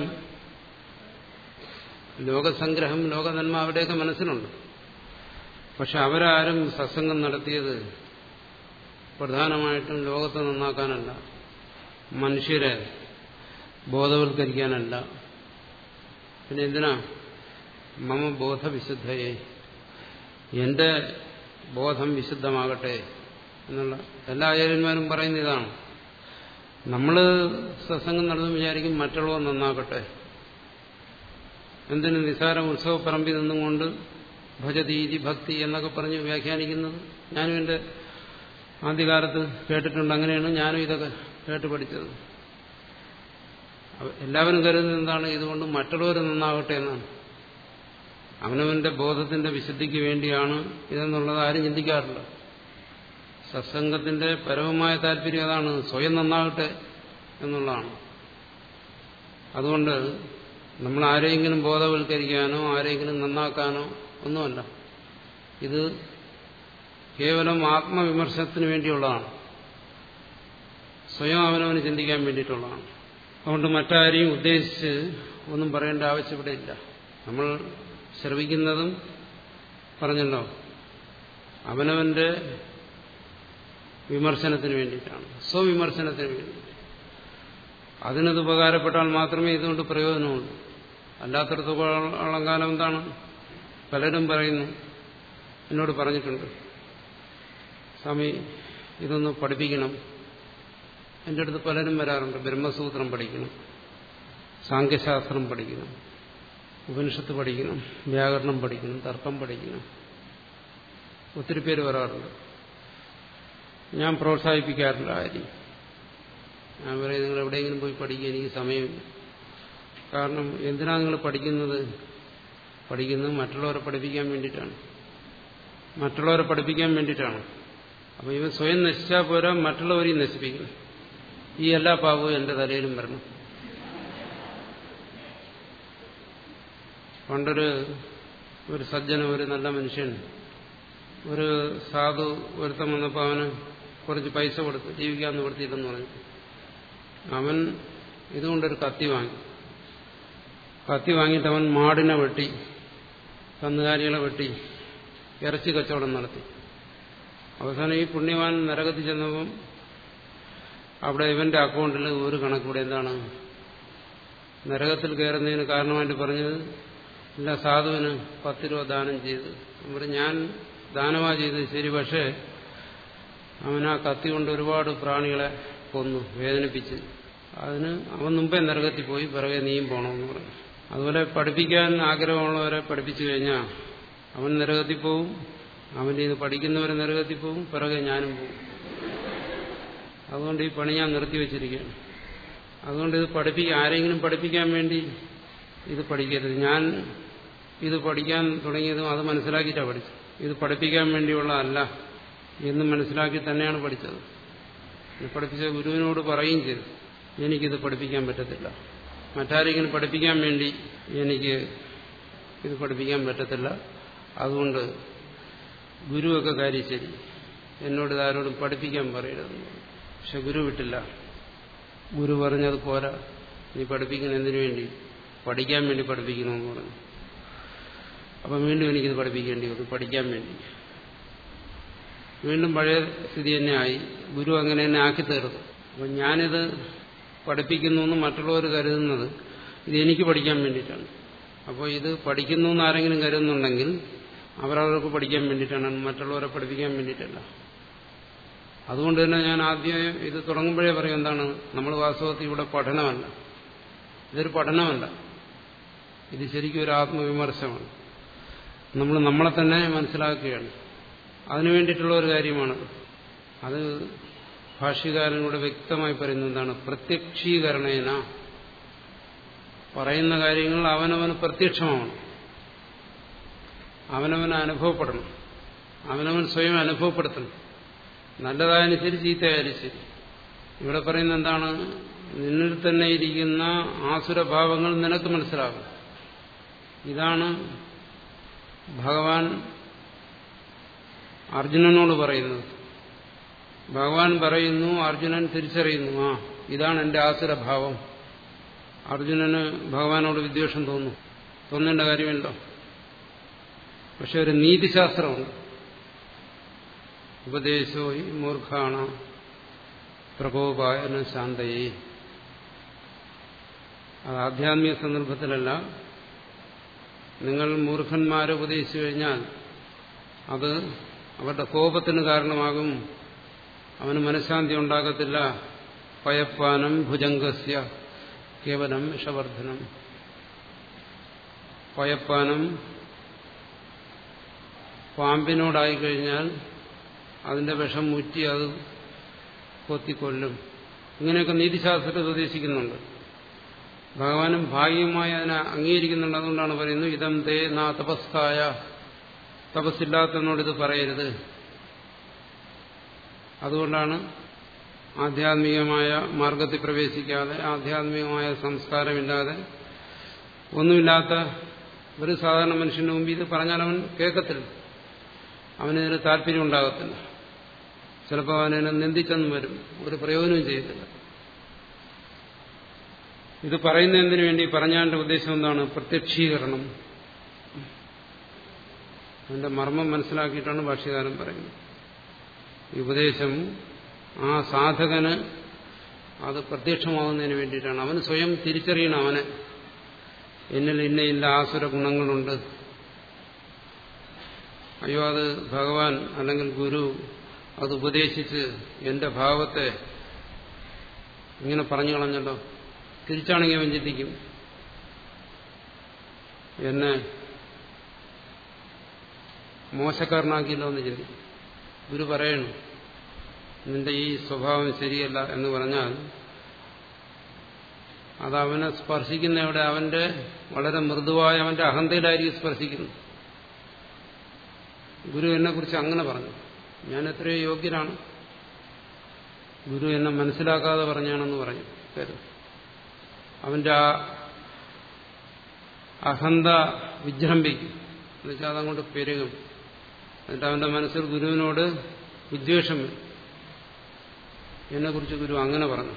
ലോകസംഗ്രഹം ലോകനന്മ അവരുടെയൊക്കെ മനസ്സിലുണ്ട് പക്ഷെ അവരാരും സത്സംഗം നടത്തിയത് പ്രധാനമായിട്ടും ലോകത്തെ നന്നാക്കാനല്ല മനുഷ്യരെ ബോധവൽക്കരിക്കാനല്ല പിന്നെ എന്തിനാ മമ ബോധവിശുദ്ധയെ എന്റെ ബോധം വിശുദ്ധമാകട്ടെ എന്നുള്ള എല്ലാ ആചാര്യന്മാരും പറയുന്ന ഇതാണ് നമ്മൾ സത്സംഗം നടന്നു വിചാരിക്കും മറ്റുള്ളവർ നന്നാക്കട്ടെ എന്തിന് നിസാരം ഉത്സവപ്പറമ്പിൽ നിന്നുകൊണ്ട് ഭജതീതി ഭക്തി എന്നൊക്കെ പറഞ്ഞ് വ്യാഖ്യാനിക്കുന്നത് ഞാനും എൻ്റെ ആദ്യകാലത്ത് കേട്ടിട്ടുണ്ട് അങ്ങനെയാണ് ഞാനും ഇതൊക്കെ കേട്ട് പഠിച്ചത് എല്ലാവരും കരുതുന്നത് എന്താണ് ഇതുകൊണ്ട് മറ്റുള്ളവർ നന്നാകട്ടെ എന്നാണ് അവനവന്റെ ബോധത്തിന്റെ വിശുദ്ധിക്ക് വേണ്ടിയാണ് ഇതെന്നുള്ളത് ആരും ചിന്തിക്കാറില്ല സത്സംഗത്തിന്റെ പരമമായ താല്പര്യം അതാണ് സ്വയം നന്നാകട്ടെ എന്നുള്ളതാണ് അതുകൊണ്ട് നമ്മൾ ആരെയെങ്കിലും ബോധവൽക്കരിക്കാനോ ആരെയെങ്കിലും നന്നാക്കാനോ ഒന്നുമല്ല ഇത് കേവലം ആത്മവിമർശനത്തിന് വേണ്ടിയുള്ളതാണ് സ്വയം അവനവന് ചിന്തിക്കാൻ വേണ്ടിയിട്ടുള്ളതാണ് അതുകൊണ്ട് മറ്റാരെയും ഉദ്ദേശിച്ച് ഒന്നും പറയേണ്ട ആവശ്യം ഇവിടെ ഇല്ല നമ്മൾ ശ്രവിക്കുന്നതും പറഞ്ഞല്ലോ അവനവന്റെ വിമർശനത്തിന് വേണ്ടിയിട്ടാണ് സ്വവിമർശനത്തിന് വേണ്ടി അതിനത് ഉപകാരപ്പെട്ടാൽ മാത്രമേ ഇതുകൊണ്ട് പ്രയോജനമുള്ളൂ അല്ലാത്തടത്തോളം കാലം എന്താണ് പലരും പറയുന്നു എന്നോട് പറഞ്ഞിട്ടുണ്ട് സ്വാമി ഇതൊന്ന് പഠിപ്പിക്കണം എൻ്റെ അടുത്ത് പലരും വരാറുണ്ട് ബ്രഹ്മസൂത്രം പഠിക്കണം സാങ്കേശാസ്ത്രം പഠിക്കണം ഉപനിഷത്ത് പഠിക്കണം വ്യാകരണം പഠിക്കണം തർക്കം പഠിക്കണം ഒത്തിരി പേര് വരാറുണ്ട് ഞാൻ പ്രോത്സാഹിപ്പിക്കാറില്ല ആരും ഞാൻ പറയും നിങ്ങൾ എവിടെയെങ്കിലും പോയി പഠിക്കുക എനിക്ക് സമയമില്ല കാരണം എന്തിനാണ് നിങ്ങൾ പഠിക്കുന്നത് പഠിക്കുന്നത് മറ്റുള്ളവരെ പഠിപ്പിക്കാൻ വേണ്ടിയിട്ടാണ് മറ്റുള്ളവരെ പഠിപ്പിക്കാൻ വേണ്ടിയിട്ടാണ് അപ്പോൾ ഇവൻ സ്വയം നശിച്ചാൽ പോരാ മറ്റുള്ളവരെയും നശിപ്പിക്കണം ഈ എല്ലാ പാപവും എന്റെ തലയിലും വരണം പണ്ടൊരു ഒരു സജ്ജന ഒരു നല്ല മനുഷ്യൻ ഒരു സാധു ഒരുത്തം വന്നപ്പോൾ അവന് കുറച്ച് പൈസ കൊടുത്ത് ജീവിക്കാൻ നിവർത്തിയില്ലെന്ന് പറഞ്ഞു അവൻ ഇതുകൊണ്ടൊരു കത്തി വാങ്ങി കത്തി വാങ്ങിയിട്ട് അവൻ മാടിനെ വെട്ടി കന്നുകാലികളെ വെട്ടി ഇറച്ചി കച്ചവടം നടത്തി അവസാനം ഈ പുണ്യവാൻ നരകത്തിൽ ചെന്നപ്പം അവിടെ ഇവന്റെ അക്കൗണ്ടിൽ ഒരു കണക്കൂടെ എന്താണ് നരകത്തിൽ കയറുന്നതിന് കാരണമായിട്ട് പറഞ്ഞത് ഇല്ല സാധുവിന് പത്ത് രൂപ ദാനം ചെയ്ത് ഇവിടെ ഞാൻ ദാനമാ ചെയ്തത് ശരി പക്ഷേ അവൻ ആ കത്തി കൊണ്ട് ഒരുപാട് പ്രാണികളെ കൊന്നു വേദനിപ്പിച്ച് അതിന് അവൻ മുമ്പേ നരകത്തിൽ പോയി പിറകെ നീയും പോകണമെന്ന് പറഞ്ഞു അതുപോലെ പഠിപ്പിക്കാൻ ആഗ്രഹമുള്ളവരെ പഠിപ്പിച്ചു കഴിഞ്ഞാൽ അവൻ നരകത്തിൽ പോവും അവൻ്റെ ഇത് പഠിക്കുന്നവരെ നരകത്തിൽ പോവും പിറകെ ഞാനും പോവും അതുകൊണ്ട് ഈ പണി ഞാൻ നിർത്തിവെച്ചിരിക്കുകയാണ് അതുകൊണ്ട് ഇത് പഠിപ്പിക്കാൻ ആരെങ്കിലും പഠിപ്പിക്കാൻ വേണ്ടി ഇത് പഠിക്കരുത് ഞാൻ ഇത് പഠിക്കാൻ തുടങ്ങിയതും അത് മനസ്സിലാക്കിയിട്ടാണ് പഠിച്ചത് ഇത് പഠിപ്പിക്കാൻ വേണ്ടിയുള്ളതല്ല എന്ന് മനസ്സിലാക്കി തന്നെയാണ് പഠിച്ചത് പഠിപ്പിച്ച ഗുരുവിനോട് പറയുകയും ചെയ്തു എനിക്കിത് പഠിപ്പിക്കാൻ പറ്റത്തില്ല മറ്റാരെങ്കിലും പഠിപ്പിക്കാൻ വേണ്ടി എനിക്ക് ഇത് പഠിപ്പിക്കാൻ പറ്റത്തില്ല അതുകൊണ്ട് ഗുരുവൊക്കെ കാര്യം ശരി എന്നോട് ഇതാരോടും പഠിപ്പിക്കാൻ പറയരുതെന്ന് പക്ഷെ ഗുരു വിട്ടില്ല ഗുരു പറഞ്ഞത് പോരാ നീ പഠിപ്പിക്കണം എന്തിനു വേണ്ടി പഠിക്കാൻ വേണ്ടി പഠിപ്പിക്കണമെന്ന് പറഞ്ഞു അപ്പം വീണ്ടും എനിക്കിത് പഠിപ്പിക്കേണ്ടി വന്നു പഠിക്കാൻ വേണ്ടി വീണ്ടും പഴയ സ്ഥിതി തന്നെ ആയി ഗുരു അങ്ങനെ തന്നെ ആക്കി തീർന്നു അപ്പം ഞാനിത് പഠിപ്പിക്കുന്നു എന്ന് മറ്റുള്ളവർ കരുതുന്നത് ഇത് എനിക്ക് പഠിക്കാൻ വേണ്ടിയിട്ടാണ് അപ്പോൾ ഇത് പഠിക്കുന്നു എന്ന് ആരെങ്കിലും കരുതുന്നുണ്ടെങ്കിൽ അവരവർക്ക് പഠിക്കാൻ വേണ്ടിയിട്ടാണ് മറ്റുള്ളവരെ പഠിപ്പിക്കാൻ വേണ്ടിയിട്ടല്ല അതുകൊണ്ട് തന്നെ ഞാൻ ആദ്യം ഇത് തുടങ്ങുമ്പോഴേ പറയും എന്താണ് നമ്മൾ വാസ്തവത്തിൽ ഇവിടെ പഠനമല്ല ഇതൊരു പഠനമല്ല ഇത് ശരിക്കും ഒരു ആത്മവിമർശമാണ് നമ്മൾ നമ്മളെ തന്നെ മനസ്സിലാക്കുകയാണ് അതിനു വേണ്ടിയിട്ടുള്ള ഒരു കാര്യമാണത് അത് ഭാഷ്യകാരനോട് വ്യക്തമായി പറയുന്നത് എന്താണ് പ്രത്യക്ഷീകരണേന പറയുന്ന കാര്യങ്ങൾ അവനവന് പ്രത്യക്ഷമാവണം അവനവന് അനുഭവപ്പെടണം അവനവൻ സ്വയം അനുഭവപ്പെടുത്തണം നല്ലതായാലും ശരി ചീത്തയായാലും ശരി ഇവിടെ പറയുന്നത് എന്താണ് നിന്നിൽ തന്നെ ഇരിക്കുന്ന ആസുരഭാവങ്ങൾ നിനക്ക് മനസ്സിലാകും ഇതാണ് ഭഗവാൻ അർജുനനോട് പറയുന്നത് ഭഗവാൻ പറയുന്നു അർജുനൻ തിരിച്ചറിയുന്നു ആ ഇതാണ് എന്റെ ആസുരഭാവം അർജുനന് ഭഗവാനോട് വിദ്വേഷം തോന്നുന്നു തോന്നേണ്ട കാര്യമല്ലോ പക്ഷെ ഒരു നീതിശാസ്ത്രമുണ്ട് ഉപദേശോ ഈ മൂർഖാണ പ്രകോപായന ശാന്തയെ അത് ആധ്യാത്മിക സന്ദർഭത്തിലല്ല നിങ്ങൾ മൂർഖന്മാരെ ഉപദേശിച്ചു കഴിഞ്ഞാൽ അത് അവരുടെ കോപത്തിന് കാരണമാകും അവന് മനഃശാന്തി ഉണ്ടാകത്തില്ല പയപ്പാനം ഭുജംഗസ്യ കേവലം വിഷവർദ്ധനം പയപ്പാനം പാമ്പിനോടായിക്കഴിഞ്ഞാൽ അതിന്റെ വിഷം മുറ്റി അത് കൊത്തിക്കൊല്ലും ഇങ്ങനെയൊക്കെ നീതിശാസ്ത്രത്തിൽ ഉപദേശിക്കുന്നുണ്ട് ഭഗവാനും ഭാഗികമായി അതിനെ അംഗീകരിക്കുന്നുണ്ട് അതുകൊണ്ടാണ് പറയുന്നത് ഇതം തേ നാ തപസ്കായ തപസ്സില്ലാത്തതിനോട് ഇത് പറയരുത് അതുകൊണ്ടാണ് ആധ്യാത്മികമായ മാർഗത്തിൽ പ്രവേശിക്കാതെ ആധ്യാത്മികമായ സംസ്കാരമില്ലാതെ ഒന്നുമില്ലാത്ത ഒരു സാധാരണ മനുഷ്യന്റെ മുമ്പ് ഇത് പറഞ്ഞാൽ അവൻ കേൾക്കത്തില്ല അവനതിന് താല്പര്യം ഉണ്ടാകത്തില്ല ചിലപ്പോൾ അവനെ നിന്ദിച്ചെന്നും വരും ഒരു പ്രയോജനവും ചെയ്യത്തില്ല ഇത് പറയുന്നതിന് വേണ്ടി പറഞ്ഞാന്റെ ഉദ്ദേശം എന്താണ് പ്രത്യക്ഷീകരണം അതിന്റെ മർമ്മം മനസ്സിലാക്കിയിട്ടാണ് ഭാഷ്യകാരൻ പറയുന്നത് ഈ ഉപദേശം ആ സാധകന് അത് പ്രത്യക്ഷമാകുന്നതിന് വേണ്ടിയിട്ടാണ് അവന് സ്വയം തിരിച്ചറിയണം അവനെ എന്നിൽ ഇന്ന ഇല്ല ആസുര ഗുണങ്ങളുണ്ട് അയ്യോ അത് ഭഗവാൻ അല്ലെങ്കിൽ ഗുരു അത് ഉപദേശിച്ച് എന്റെ ഭാവത്തെ ഇങ്ങനെ പറഞ്ഞു കളഞ്ഞല്ലോ തിരിച്ചാണെങ്കിൽ അവൻ ചിന്തിക്കും എന്നെ മോശക്കാരനാക്കിയല്ലോ എന്ന് ചിന്തിക്കും ഗുരു പറയണു നിന്റെ ഈ സ്വഭാവം ശരിയല്ല എന്ന് പറഞ്ഞാൽ അത് അവനെ സ്പർശിക്കുന്ന എവിടെ അവന്റെ വളരെ മൃദുവായ അവന്റെ അഹന്തയിലായിരിക്കും സ്പർശിക്കുന്നത് ഗുരു എന്നെ കുറിച്ച് അങ്ങനെ പറഞ്ഞു ഞാൻ എത്രയോ യോഗ്യനാണ് ഗുരു എന്നെ മനസ്സിലാക്കാതെ പറഞ്ഞാണെന്ന് പറഞ്ഞു കരുത് അവന്റെ ആ അഹന്ത വിജൃംഭിക്കും എന്നുവെച്ചാൽ അതങ്ങോട്ട് പെരുകും എന്നിട്ട് അവന്റെ മനസ്സിൽ ഗുരുവിനോട് വിദ്വേഷം വരും എന്നെക്കുറിച്ച് ഗുരു അങ്ങനെ പറഞ്ഞു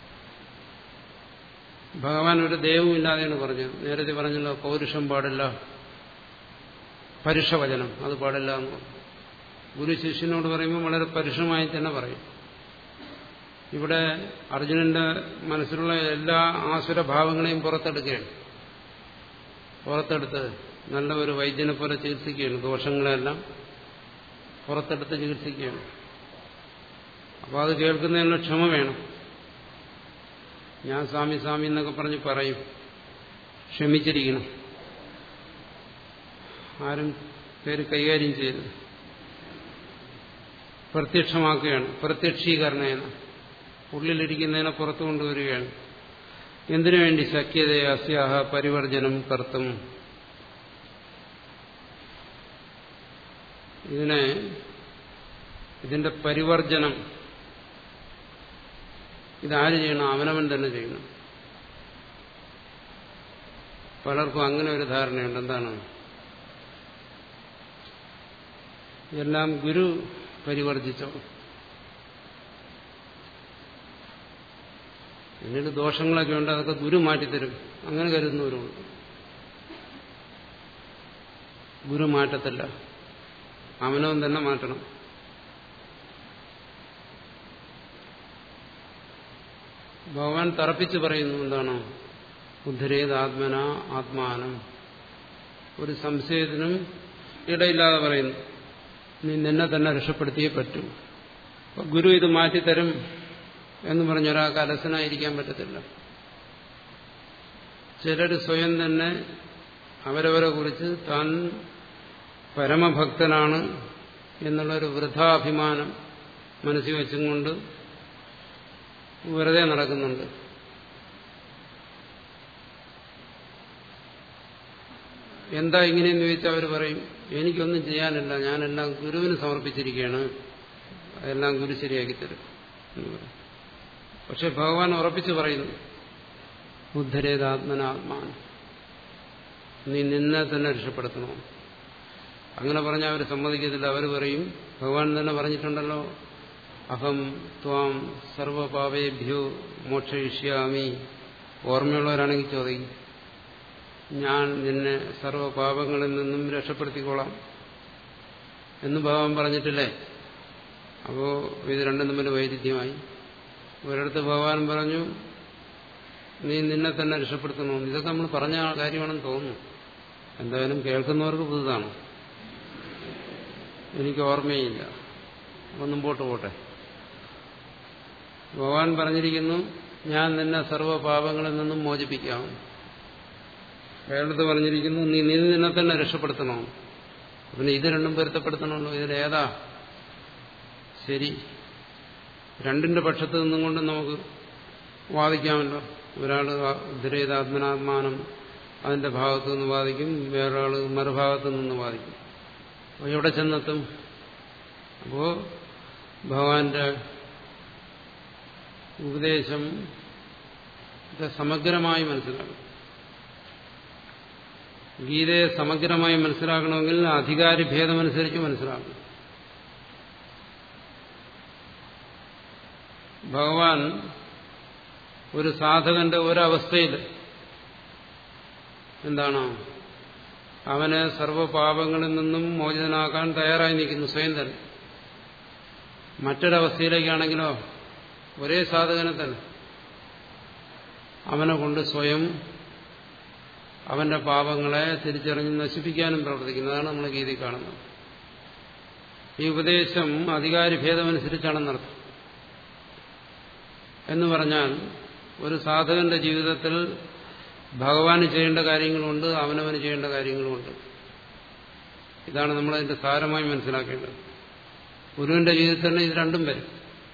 ഭഗവാൻ ഒരു ദൈവവും ഇല്ലാതെയാണ് പറഞ്ഞത് നേരത്തെ പറഞ്ഞല്ലോ പൗരുഷം പാടില്ല പരുഷവചനം അത് പാടില്ല എന്ന് പറഞ്ഞു ഗുരു ശിഷ്യനോട് പറയുമ്പോൾ വളരെ പരുഷമായി തന്നെ പറയും ഇവിടെ അർജുനന്റെ മനസ്സിലുള്ള എല്ലാ ആസുരഭാവങ്ങളെയും പുറത്തെടുക്കുകയാണ് പുറത്തെടുത്ത് നല്ല ഒരു വൈദ്യനെ പോലെ ചികിത്സിക്കുകയാണ് ദോഷങ്ങളെല്ലാം പുറത്തെടുത്ത് ചികിത്സിക്കുകയാണ് അപ്പോൾ അത് കേൾക്കുന്നതിനുള്ള ക്ഷമ വേണം ഞാൻ സ്വാമി സ്വാമി എന്നൊക്കെ പറഞ്ഞ് പറയും ക്ഷമിച്ചിരിക്കണം ആരും പേര് കൈകാര്യം ചെയ്ത് പ്രത്യക്ഷമാക്കുകയാണ് പ്രത്യക്ഷീകരണേന ഉള്ളിലിരിക്കുന്നതിനെ പുറത്തു കൊണ്ടുവരികയാണ് എന്തിനു വേണ്ടി ശക്യതയെ അസ്യാഹ പരിവർജനം കർത്തും ഇതിനെ ഇതിന്റെ പരിവർജനം ഇതാര് ചെയ്യണം അവനവൻ തന്നെ ചെയ്യണം പലർക്കും അങ്ങനെ ഒരു ധാരണയുണ്ട് എന്താണ് എല്ലാം ഗുരു പരിവർജിച്ചോ പിന്നീട് ദോഷങ്ങളൊക്കെ ഉണ്ട് അതൊക്കെ ഗുരു മാറ്റിത്തരും അങ്ങനെ കരുതുന്നവരുമുണ്ട് ഗുരു മാറ്റത്തില്ല അവനവൻ തന്നെ മാറ്റണം ഭഗവാൻ തറപ്പിച്ച് പറയുന്നു എന്താണ് ഉദ്ധരേത് ആത്മന ആത്മാനം ഒരു സംശയത്തിനും ഇടയില്ലാതെ പറയുന്നു നീ നിന്നെ തന്നെ രക്ഷപ്പെടുത്തിയേ പറ്റൂ അപ്പൊ ഗുരു ഇത് മാറ്റിത്തരും എന്ന് പറഞ്ഞ ഒരാൾക്ക് അലസനായിരിക്കാൻ പറ്റത്തില്ല ചിലർ സ്വയം തന്നെ അവരവരെ കുറിച്ച് താൻ പരമഭക്തനാണ് എന്നുള്ളൊരു വൃഥാഭിമാനം മനസ്സിൽ വെച്ചും കൊണ്ട് വെറുതെ നടക്കുന്നുണ്ട് എന്താ ഇങ്ങനെയെന്ന് ചോദിച്ചാൽ അവർ പറയും എനിക്കൊന്നും ചെയ്യാനില്ല ഞാനെല്ലാം ഗുരുവിന് സമർപ്പിച്ചിരിക്കുകയാണ് അതെല്ലാം ഗുരു ശരിയാക്കി തരും എന്ന് പറയും പക്ഷെ ഭഗവാൻ ഉറപ്പിച്ചു പറയുന്നു ബുദ്ധരേതാത്മനാത്മാൻ നീ നിന്നെ തന്നെ രക്ഷപ്പെടുത്തണോ അങ്ങനെ പറഞ്ഞാൽ അവർ സമ്മതിക്കത്തില്ല അവർ പറയും ഭഗവാൻ തന്നെ പറഞ്ഞിട്ടുണ്ടല്ലോ അഹം ത്വാം സർവപാപേഭ്യോ മോക്ഷയിഷ്യാമി ഓർമ്മയുള്ളവരാണെങ്കിൽ ചോദിക്കും ഞാൻ നിന്നെ സർവപാപങ്ങളിൽ നിന്നും രക്ഷപ്പെടുത്തിക്കോളാം എന്ന് ഭഗവാൻ പറഞ്ഞിട്ടില്ലേ അപ്പോൾ ഇത് രണ്ടും തമ്മിൽ വൈരുദ്ധ്യമായി ഒരിടത്ത് ഭഗവാൻ പറഞ്ഞു നീ നിന്നെ തന്നെ രക്ഷപ്പെടുത്തണമെന്ന് ഇതൊക്കെ നമ്മൾ പറഞ്ഞ കാര്യമാണെന്ന് തോന്നുന്നു എന്തായാലും കേൾക്കുന്നവർക്ക് പുതുതാണ് എനിക്ക് ഓർമ്മയില്ല അപ്പം മുമ്പോട്ട് പോട്ടെ ഭഗവാൻ പറഞ്ഞിരിക്കുന്നു ഞാൻ നിന്നെ സർവ്വപാപങ്ങളിൽ നിന്നും മോചിപ്പിക്കാം അയാളടുത്ത് പറഞ്ഞിരിക്കുന്നു നീ നീ നിന്നെ തന്നെ രക്ഷപ്പെടുത്തണം പിന്നെ ഇത് രണ്ടും പൊരുത്തപ്പെടുത്തണമല്ലോ ഇതിലേതാ ശരി രണ്ടിന്റെ പക്ഷത്ത് നിന്നും കൊണ്ട് നമുക്ക് വാദിക്കാമല്ലോ ഒരാൾ ഉദ്ധരേതാത്മനാത്മാനം അതിന്റെ ഭാഗത്തു നിന്ന് വാദിക്കും വേറൊരാൾ മറുഭാഗത്തു നിന്ന് വാദിക്കും അപ്പോൾ എവിടെ ചെന്നെത്തും അപ്പോൾ ഭഗവാന്റെ ഉപദേശം ഇത് സമഗ്രമായി മനസ്സിലാക്കും ഗീതയെ സമഗ്രമായി മനസ്സിലാക്കണമെങ്കിൽ അധികാരി ഭേദമനുസരിച്ച് മനസ്സിലാക്കണം ഭഗവാൻ ഒരു സാധകന്റെ ഒരവസ്ഥയിൽ എന്താണ് അവനെ സർവപാപങ്ങളിൽ നിന്നും മോചിതനാക്കാൻ തയ്യാറായി നിൽക്കുന്നു സ്വയം തന്നെ മറ്റൊരവസ്ഥയിലേക്കാണെങ്കിലോ ഒരേ സാധകനെ തന്നെ അവനെ കൊണ്ട് സ്വയം അവന്റെ പാപങ്ങളെ തിരിച്ചറിഞ്ഞ് നശിപ്പിക്കാനും പ്രവർത്തിക്കുന്നതാണ് നമ്മൾ ഗീതി കാണുന്നത് ഈ ഉപദേശം അധികാരി ഭേദമനുസരിച്ചാണെന്നർത്ഥം എന്ന് പറഞ്ഞാൽ ഒരു സാധകന്റെ ജീവിതത്തിൽ ഭഗവാന് ചെയ്യേണ്ട കാര്യങ്ങളുണ്ട് അവനവന് ചെയ്യേണ്ട കാര്യങ്ങളുമുണ്ട് ഇതാണ് നമ്മളതിന്റെ സാരമായി മനസ്സിലാക്കേണ്ടത് ഗുരുവിന്റെ ജീവിതത്തിൽ തന്നെ ഇത് രണ്ടും വരും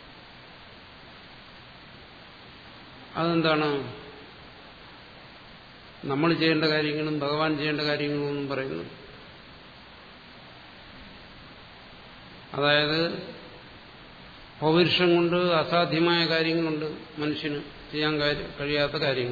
അതെന്താണ് നമ്മൾ ചെയ്യേണ്ട കാര്യങ്ങളും ഭഗവാൻ ചെയ്യേണ്ട കാര്യങ്ങളും എന്നും പറയുന്നു അതായത് പൗരുഷം കൊണ്ട് അസാധ്യമായ കാര്യങ്ങളുണ്ട് മനുഷ്യന് ചെയ്യാൻ കഴിയാത്ത കാര്യങ്ങൾ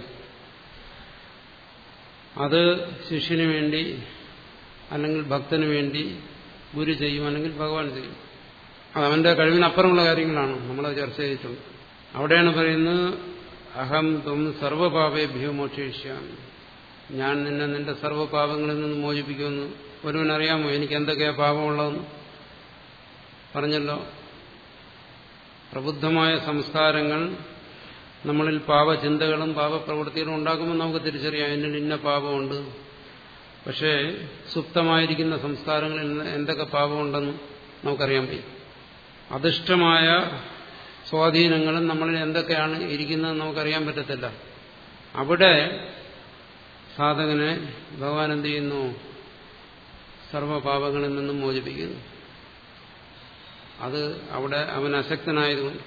അത് ശിഷ്യന് വേണ്ടി അല്ലെങ്കിൽ ഭക്തന് വേണ്ടി ഗുരു ചെയ്യും അല്ലെങ്കിൽ ഭഗവാൻ ചെയ്യും അത് അവന്റെ കഴിവിനപ്പുറമുള്ള കാര്യങ്ങളാണ് നമ്മളത് ചർച്ച ചെയ്തിട്ടുണ്ട് അവിടെയാണ് പറയുന്നത് അഹം ത്വം സർവപാപേഭ്യോ മോക്ഷിഷ്യാമി ഞാൻ നിന്നെ നിന്റെ സർവ്വപാപങ്ങളിൽ നിന്ന് മോചിപ്പിക്കുമെന്ന് ഒരുവനറിയാമോ എനിക്ക് എന്തൊക്കെയാ പാപമുള്ളതെന്ന് പറഞ്ഞല്ലോ പ്രബുദ്ധമായ സംസ്കാരങ്ങൾ നമ്മളിൽ പാപചിന്തകളും പാപപ്രവൃത്തികളും ഉണ്ടാക്കുമ്പോൾ നമുക്ക് തിരിച്ചറിയാം എന്നിൽ ഇന്ന പാപമുണ്ട് പക്ഷേ സുപ്തമായിരിക്കുന്ന സംസ്കാരങ്ങളിൽ എന്തൊക്കെ പാപമുണ്ടെന്ന് നമുക്കറിയാൻ പറ്റും അധിഷ്ഠമായ സ്വാധീനങ്ങളും നമ്മളിൽ എന്തൊക്കെയാണ് ഇരിക്കുന്നത് നമുക്കറിയാൻ പറ്റത്തില്ല അവിടെ സാധകനെ ഭഗവാൻ എന്ത് ചെയ്യുന്നു സർവപാപങ്ങളിൽ നിന്നും മോചിപ്പിക്കുന്നു അത് അവിടെ അവൻ അശക്തനായതുകൊണ്ട്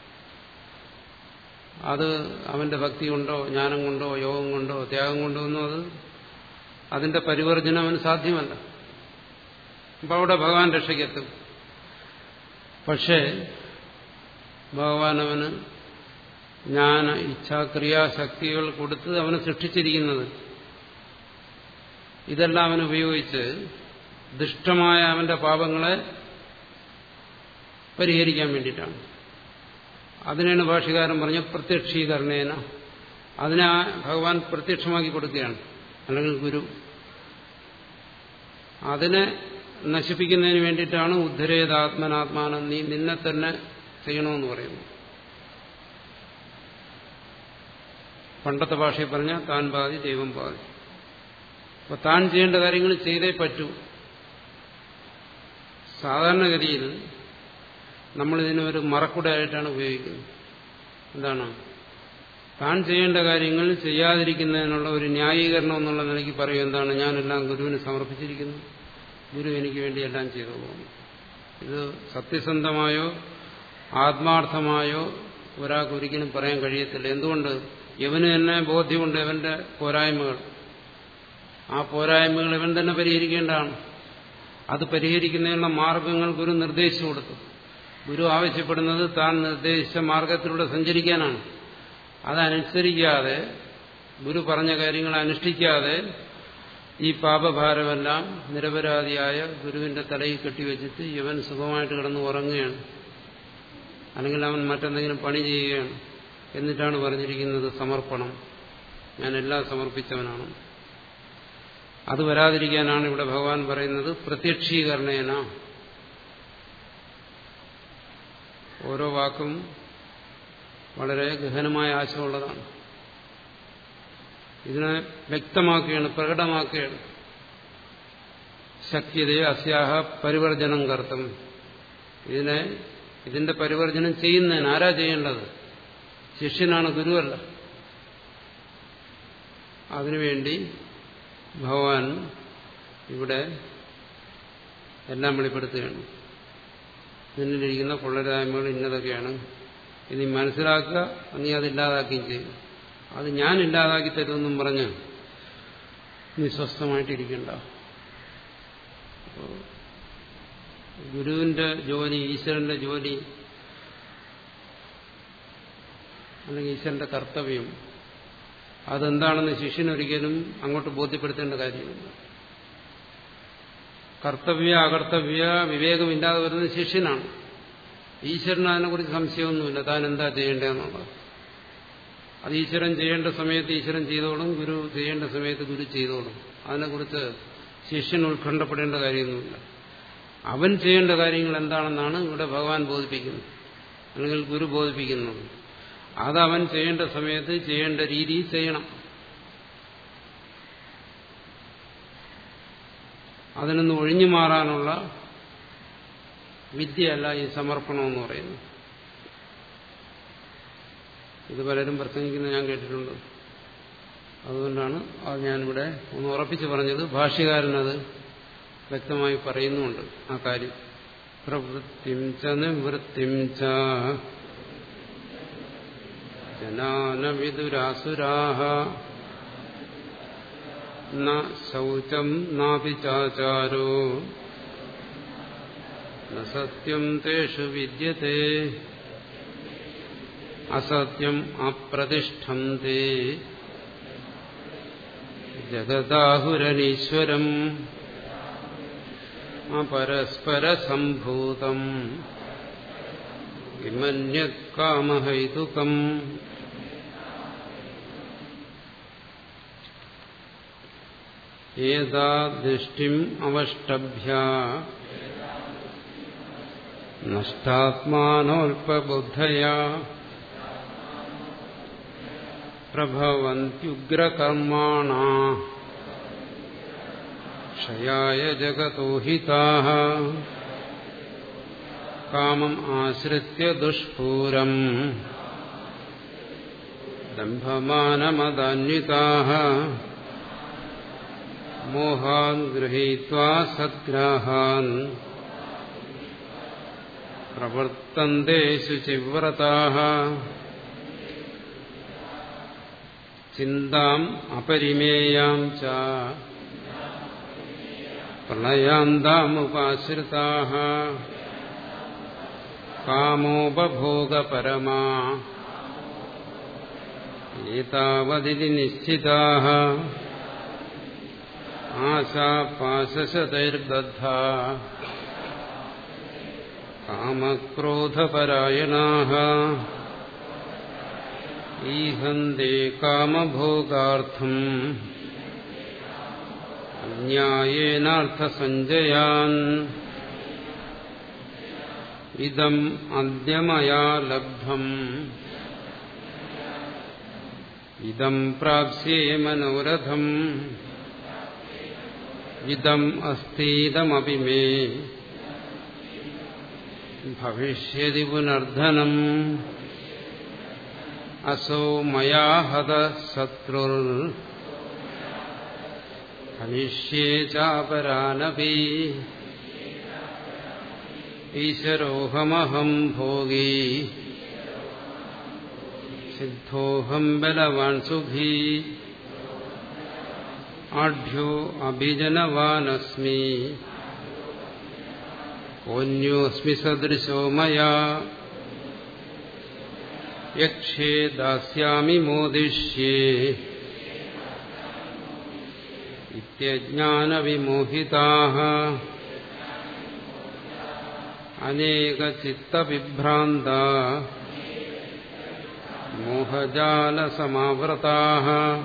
അത് അവന്റെ ഭക്തി കൊണ്ടോ ജ്ഞാനം കൊണ്ടോ യോഗം കൊണ്ടോ ത്യാഗം കൊണ്ടോ ഒന്നും അത് അതിന്റെ പരിവർജനം അവന് സാധ്യമല്ല അപ്പൊ അവിടെ ഭഗവാൻ രക്ഷയ്ക്കെത്തും പക്ഷേ ഭഗവാൻ അവന് ജ്ഞാന ഇച്ഛ ക്രിയാശക്തികൾ കൊടുത്ത് അവനെ സൃഷ്ടിച്ചിരിക്കുന്നത് ഇതെല്ലാം അവൻ ഉപയോഗിച്ച് ദുഷ്ടമായ അവന്റെ പാപങ്ങളെ പരിഹരിക്കാൻ വേണ്ടിയിട്ടാണ് അതിനാണ് ഭാഷകാരൻ പറഞ്ഞ പ്രത്യക്ഷീകരണേന അതിനെ ഭഗവാൻ പ്രത്യക്ഷമാക്കി കൊടുക്കുകയാണ് അല്ലെങ്കിൽ ഗുരു അതിനെ നശിപ്പിക്കുന്നതിന് വേണ്ടിയിട്ടാണ് ഉദ്ധരേതാത്മനാത്മാനം നീ നിന്നെ തന്നെ ചെയ്യണമെന്ന് പറയുന്നു പണ്ടത്തെ ഭാഷയിൽ പറഞ്ഞാൽ താൻ പാതി ദൈവം പാതി അപ്പൊ താൻ ചെയ്യേണ്ട കാര്യങ്ങൾ ചെയ്തേ പറ്റൂ സാധാരണഗതിയിൽ നമ്മളിതിനെ ഒരു മറക്കുടയായിട്ടാണ് ഉപയോഗിക്കുന്നത് എന്താണ് താൻ ചെയ്യേണ്ട കാര്യങ്ങൾ ചെയ്യാതിരിക്കുന്നതിനുള്ള ഒരു ന്യായീകരണം എന്നുള്ള നിലയ്ക്ക് പറയും എന്താണ് ഞാനെല്ലാം ഗുരുവിന് സമർപ്പിച്ചിരിക്കുന്നു ഗുരു എനിക്ക് വേണ്ടി എല്ലാം ചെയ്തു പോകുന്നു ഇത് സത്യസന്ധമായോ ആത്മാർത്ഥമായോ ഒരാൾക്ക് ഒരിക്കലും പറയാൻ കഴിയത്തില്ല എന്തുകൊണ്ട് ഇവന് തന്നെ ബോധ്യമുണ്ട് ഇവന്റെ പോരായ്മകൾ ആ പോരായ്മകൾ ഇവൻ തന്നെ പരിഹരിക്കേണ്ടതാണ് അത് പരിഹരിക്കുന്നതിനുള്ള മാർഗങ്ങൾ ഗുരു നിർദ്ദേശിച്ചു കൊടുത്തു ഗുരു ആവശ്യപ്പെടുന്നത് താൻ നിർദ്ദേശിച്ച മാർഗത്തിലൂടെ സഞ്ചരിക്കാനാണ് അതനുസരിക്കാതെ ഗുരു പറഞ്ഞ കാര്യങ്ങൾ അനുഷ്ഠിക്കാതെ ഈ പാപഭാരമെല്ലാം നിരപരാധിയായ ഗുരുവിന്റെ തലയിൽ കെട്ടിവെച്ചിട്ട് ഇവൻ സുഖമായിട്ട് കിടന്ന് ഉറങ്ങുകയാണ് അല്ലെങ്കിൽ അവൻ മറ്റെന്തെങ്കിലും പണി ചെയ്യുകയാണ് എന്നിട്ടാണ് പറഞ്ഞിരിക്കുന്നത് സമർപ്പണം ഞാൻ എല്ലാം സമർപ്പിച്ചവനാണ് അത് വരാതിരിക്കാനാണ് ഇവിടെ ഭഗവാൻ പറയുന്നത് പ്രത്യക്ഷീകരണേന ഓരോ വാക്കും വളരെ ഗഹനമായ ആശയമുള്ളതാണ് ഇതിനെ വ്യക്തമാക്കുകയാണ് പ്രകടമാക്കുകയാണ് ശക്യതയെ അസ്യാഹ പരിവർജനം കർത്തം ഇതിനെ ഇതിന്റെ പരിവർജനം ചെയ്യുന്നതിന് ആരാ ചെയ്യേണ്ടത് ശിഷ്യനാണ് ഗുരുവല്ല അതിനുവേണ്ടി ഭഗവാൻ ഇവിടെ എല്ലാം വെളിപ്പെടുത്തുകയാണ് നിന്നിലിരിക്കുന്ന പൊള്ളരായ്മകൾ ഇന്നതൊക്കെയാണ് ഇനി മനസ്സിലാക്കുക നീ അതില്ലാതാക്കുകയും ചെയ്യും അത് ഞാൻ ഇല്ലാതാക്കി തരുമെന്നും പറഞ്ഞ് നിസ്വസ്ഥമായിട്ടിരിക്കണ്ട ഗുരുവിന്റെ ജോലി ഈശ്വരന്റെ ജോലി അല്ലെങ്കിൽ ഈശ്വരന്റെ കർത്തവ്യം അതെന്താണെന്ന് ശിഷ്യനൊരിക്കലും അങ്ങോട്ട് ബോധ്യപ്പെടുത്തേണ്ട കാര്യമില്ല കർത്തവ്യ അകർത്തവ്യ വിവേകമില്ലാതെ വരുന്നത് ശിഷ്യനാണ് ഈശ്വരന് അതിനെക്കുറിച്ച് സംശയമൊന്നുമില്ല താൻ എന്താ ചെയ്യേണ്ടതെന്നുള്ളത് അത് ഈശ്വരൻ ചെയ്യേണ്ട സമയത്ത് ഈശ്വരൻ ചെയ്തോളും ഗുരു ചെയ്യേണ്ട സമയത്ത് ഗുരു ചെയ്തോളും അതിനെക്കുറിച്ച് ശിഷ്യൻ ഉത്കണ്ഠപ്പെടേണ്ട കാര്യമൊന്നുമില്ല അവൻ ചെയ്യേണ്ട കാര്യങ്ങൾ എന്താണെന്നാണ് ഇവിടെ ഭഗവാൻ ബോധിപ്പിക്കുന്നത് അല്ലെങ്കിൽ ഗുരു ബോധിപ്പിക്കുന്നത് അത് അവൻ ചെയ്യേണ്ട സമയത്ത് ചെയ്യേണ്ട രീതിയിൽ ചെയ്യണം അതിൽ നിന്ന് ഒഴിഞ്ഞു മാറാനുള്ള വിദ്യയല്ല ഈ സമർപ്പണം എന്ന് പറയുന്നത് ഇത് പലരും പ്രസംഗിക്കുന്നത് ഞാൻ കേട്ടിട്ടുണ്ട് അതുകൊണ്ടാണ് അത് ഞാനിവിടെ ഒന്ന് ഉറപ്പിച്ച് പറഞ്ഞത് ഭാഷ്യകാരനത് വ്യക്തമായി പറയുന്നുമുണ്ട് ആ കാര്യം പ്രവൃത്തിം ച നിവൃത്തിം ച ജനാനവിദുരാസുരാഹ ന ശൗചം നാപി ചാചാരോ ന സത്യം തേഷു വിദ്യത്തെ അസത്യം അപ്രതിഷ്ഠം തേ ജഗദാഹുരനീശ്വരം അപരസ്പരസംഭൂതം കിമന്യകാമഹൈതുകം ഏതാദൃഷ്ടിം അവഷ്ടഭ്യ നഷ്ടാത്മാനോൽപബുദ്ധയാ പ്രഭവന്ത്യുഗ്രകർമാണ ക്ഷയായ ജഗതോ ഹിതാഃ കാമം ആശ്രിത്യ ദുഷ്പൂരം ദംഭമാനമദാന്വിതാഃ മോഹാൻ ഗൃഹീത്വാ സദ്ഗ്രാഹാൻ പ്രവർത്തന്തെ ശുചിവ്രതാഃ ചിന്താം അപരിമേയാം ച പ്രളയാന്താമുപാശ്രിതാഃ കാമോപഭോഗപരമാ ഏതാവതിരി നിശ്ചിതാഃ ആശാപാശശതൈർബദ്ധാ കാമക്രോധപരായണാः ഈഹന്തെ കാമഭോഗാർത്ഥം ന്യായേനാർത്ഥസഞ്ജയാൻ ഇതം അദ്യമയാ ലബ്ധം ഇതം പ്രാപ്സ്യേ മനോരഥം ഇതം അസ്തീതമപി മേ ഭവിഷ്യതി പുനർധനം അസോ മയാ ഹത ശത്രുർ ഹനിഷ്യേ ചാപരാനപി ഈശ്വരോഹമഹം ഭോഗീ സിദ്ധോഹം ബലവാൻ സുഖീ ആഢ്യോ അഭിജനവാനസ്മി കോന്യോസ്മി സദൃശോ മയാ യക്ഷേ ദാസ്യാമി മോദിഷ്യേ ഇത്യജ്ഞാനവിമോഹിതാഃ അനേകചിത്തവിഭ്രാന്ത മോഹജാലസമാവൃതാഃ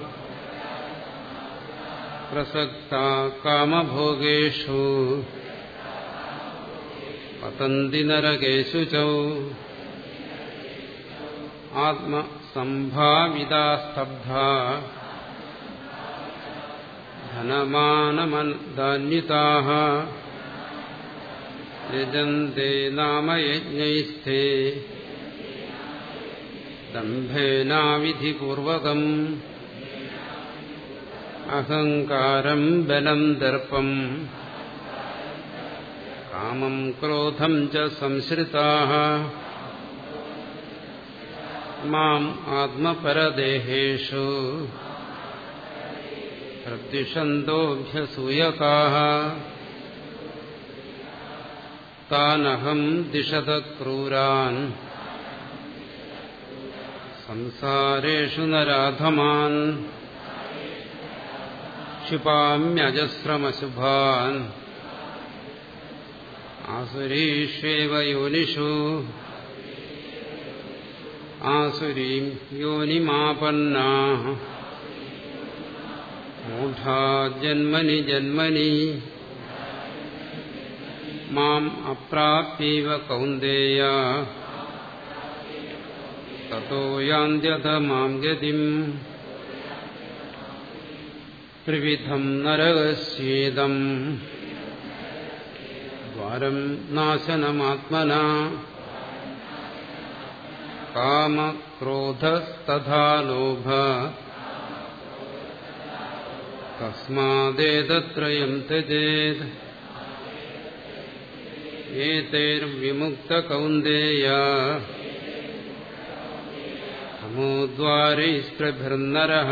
പ്രസക്താ കാമഭോഗേഷു പതന്തി നരകേഷു ച ആത്മസംഭാവിതാസ്തബ്ധ ധനമാനമദാന്വിതാഃ യജന്തെ നാമയജ്ഞൈസ്ഥേ ദംഭേനാവിധിപൂർവകം അഹങ്കാരം ബലം ദർപ്പം കാമം ക്രോധം ച സംശ്രിതാഃ മാം ആത്മപരദേഹേഷു പ്രത്യുഷന്തോഭ്യസൂയകാः താനഹം ദിശത ക്രൂരാൻ സംസാരേഷു നരാധമാൻ ക്ഷിപാമ്യജസ്രമശുഭാൻ ആസുരീഷ്വേവ യോനിഷു ആസുരീം യോനിമാപന്നാ മൂഢാ ജന്മനി ജന്മനി മാം അപ്രാപ്യൈവ കൗന്ദേയ തतो യാന്ത്യഥ മാം ഗതിം ത്രിവിധം നരകസ്യേദം ദ്വാരം നാശനമാത്മന കാമക്രോധസ്തഥാ ലോഭ തസ്മാദേതത്രയം ത്യജേത് ഏതൈർവിമുക്തകൗന്ദേയ തമോദ്വാരൈസ്പ്രഭിർനരः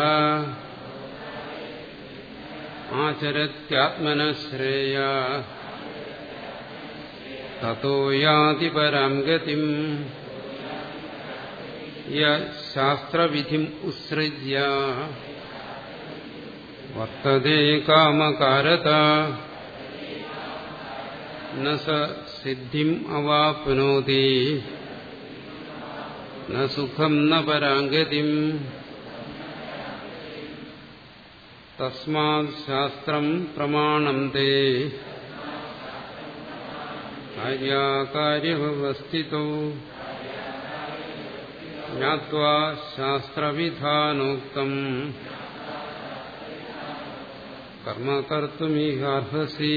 ആചരത്യാത്മനശ്രേയ തतो യാതി പരാം ഗതിം ശാസ്ത്രവിധിം ഉത്സൃജ്യ വർത്തതേ കാമകാരത ന സ സിദ്ധിം അവാപ്നോതി ന സുഖം ന പരാഗതിം തസ്മാത് ശാസ്ത്രം പ്രമാണം തേ കാര്യകാര്യവസ്ഥിതോ ജ്ഞാത്വാ ശാസ്ത്രവിധാനോക്തം കർമ്മ കർത്തുമിഹാർഹസി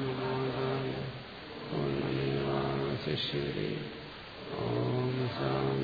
ശരി ഓം ശാന്തി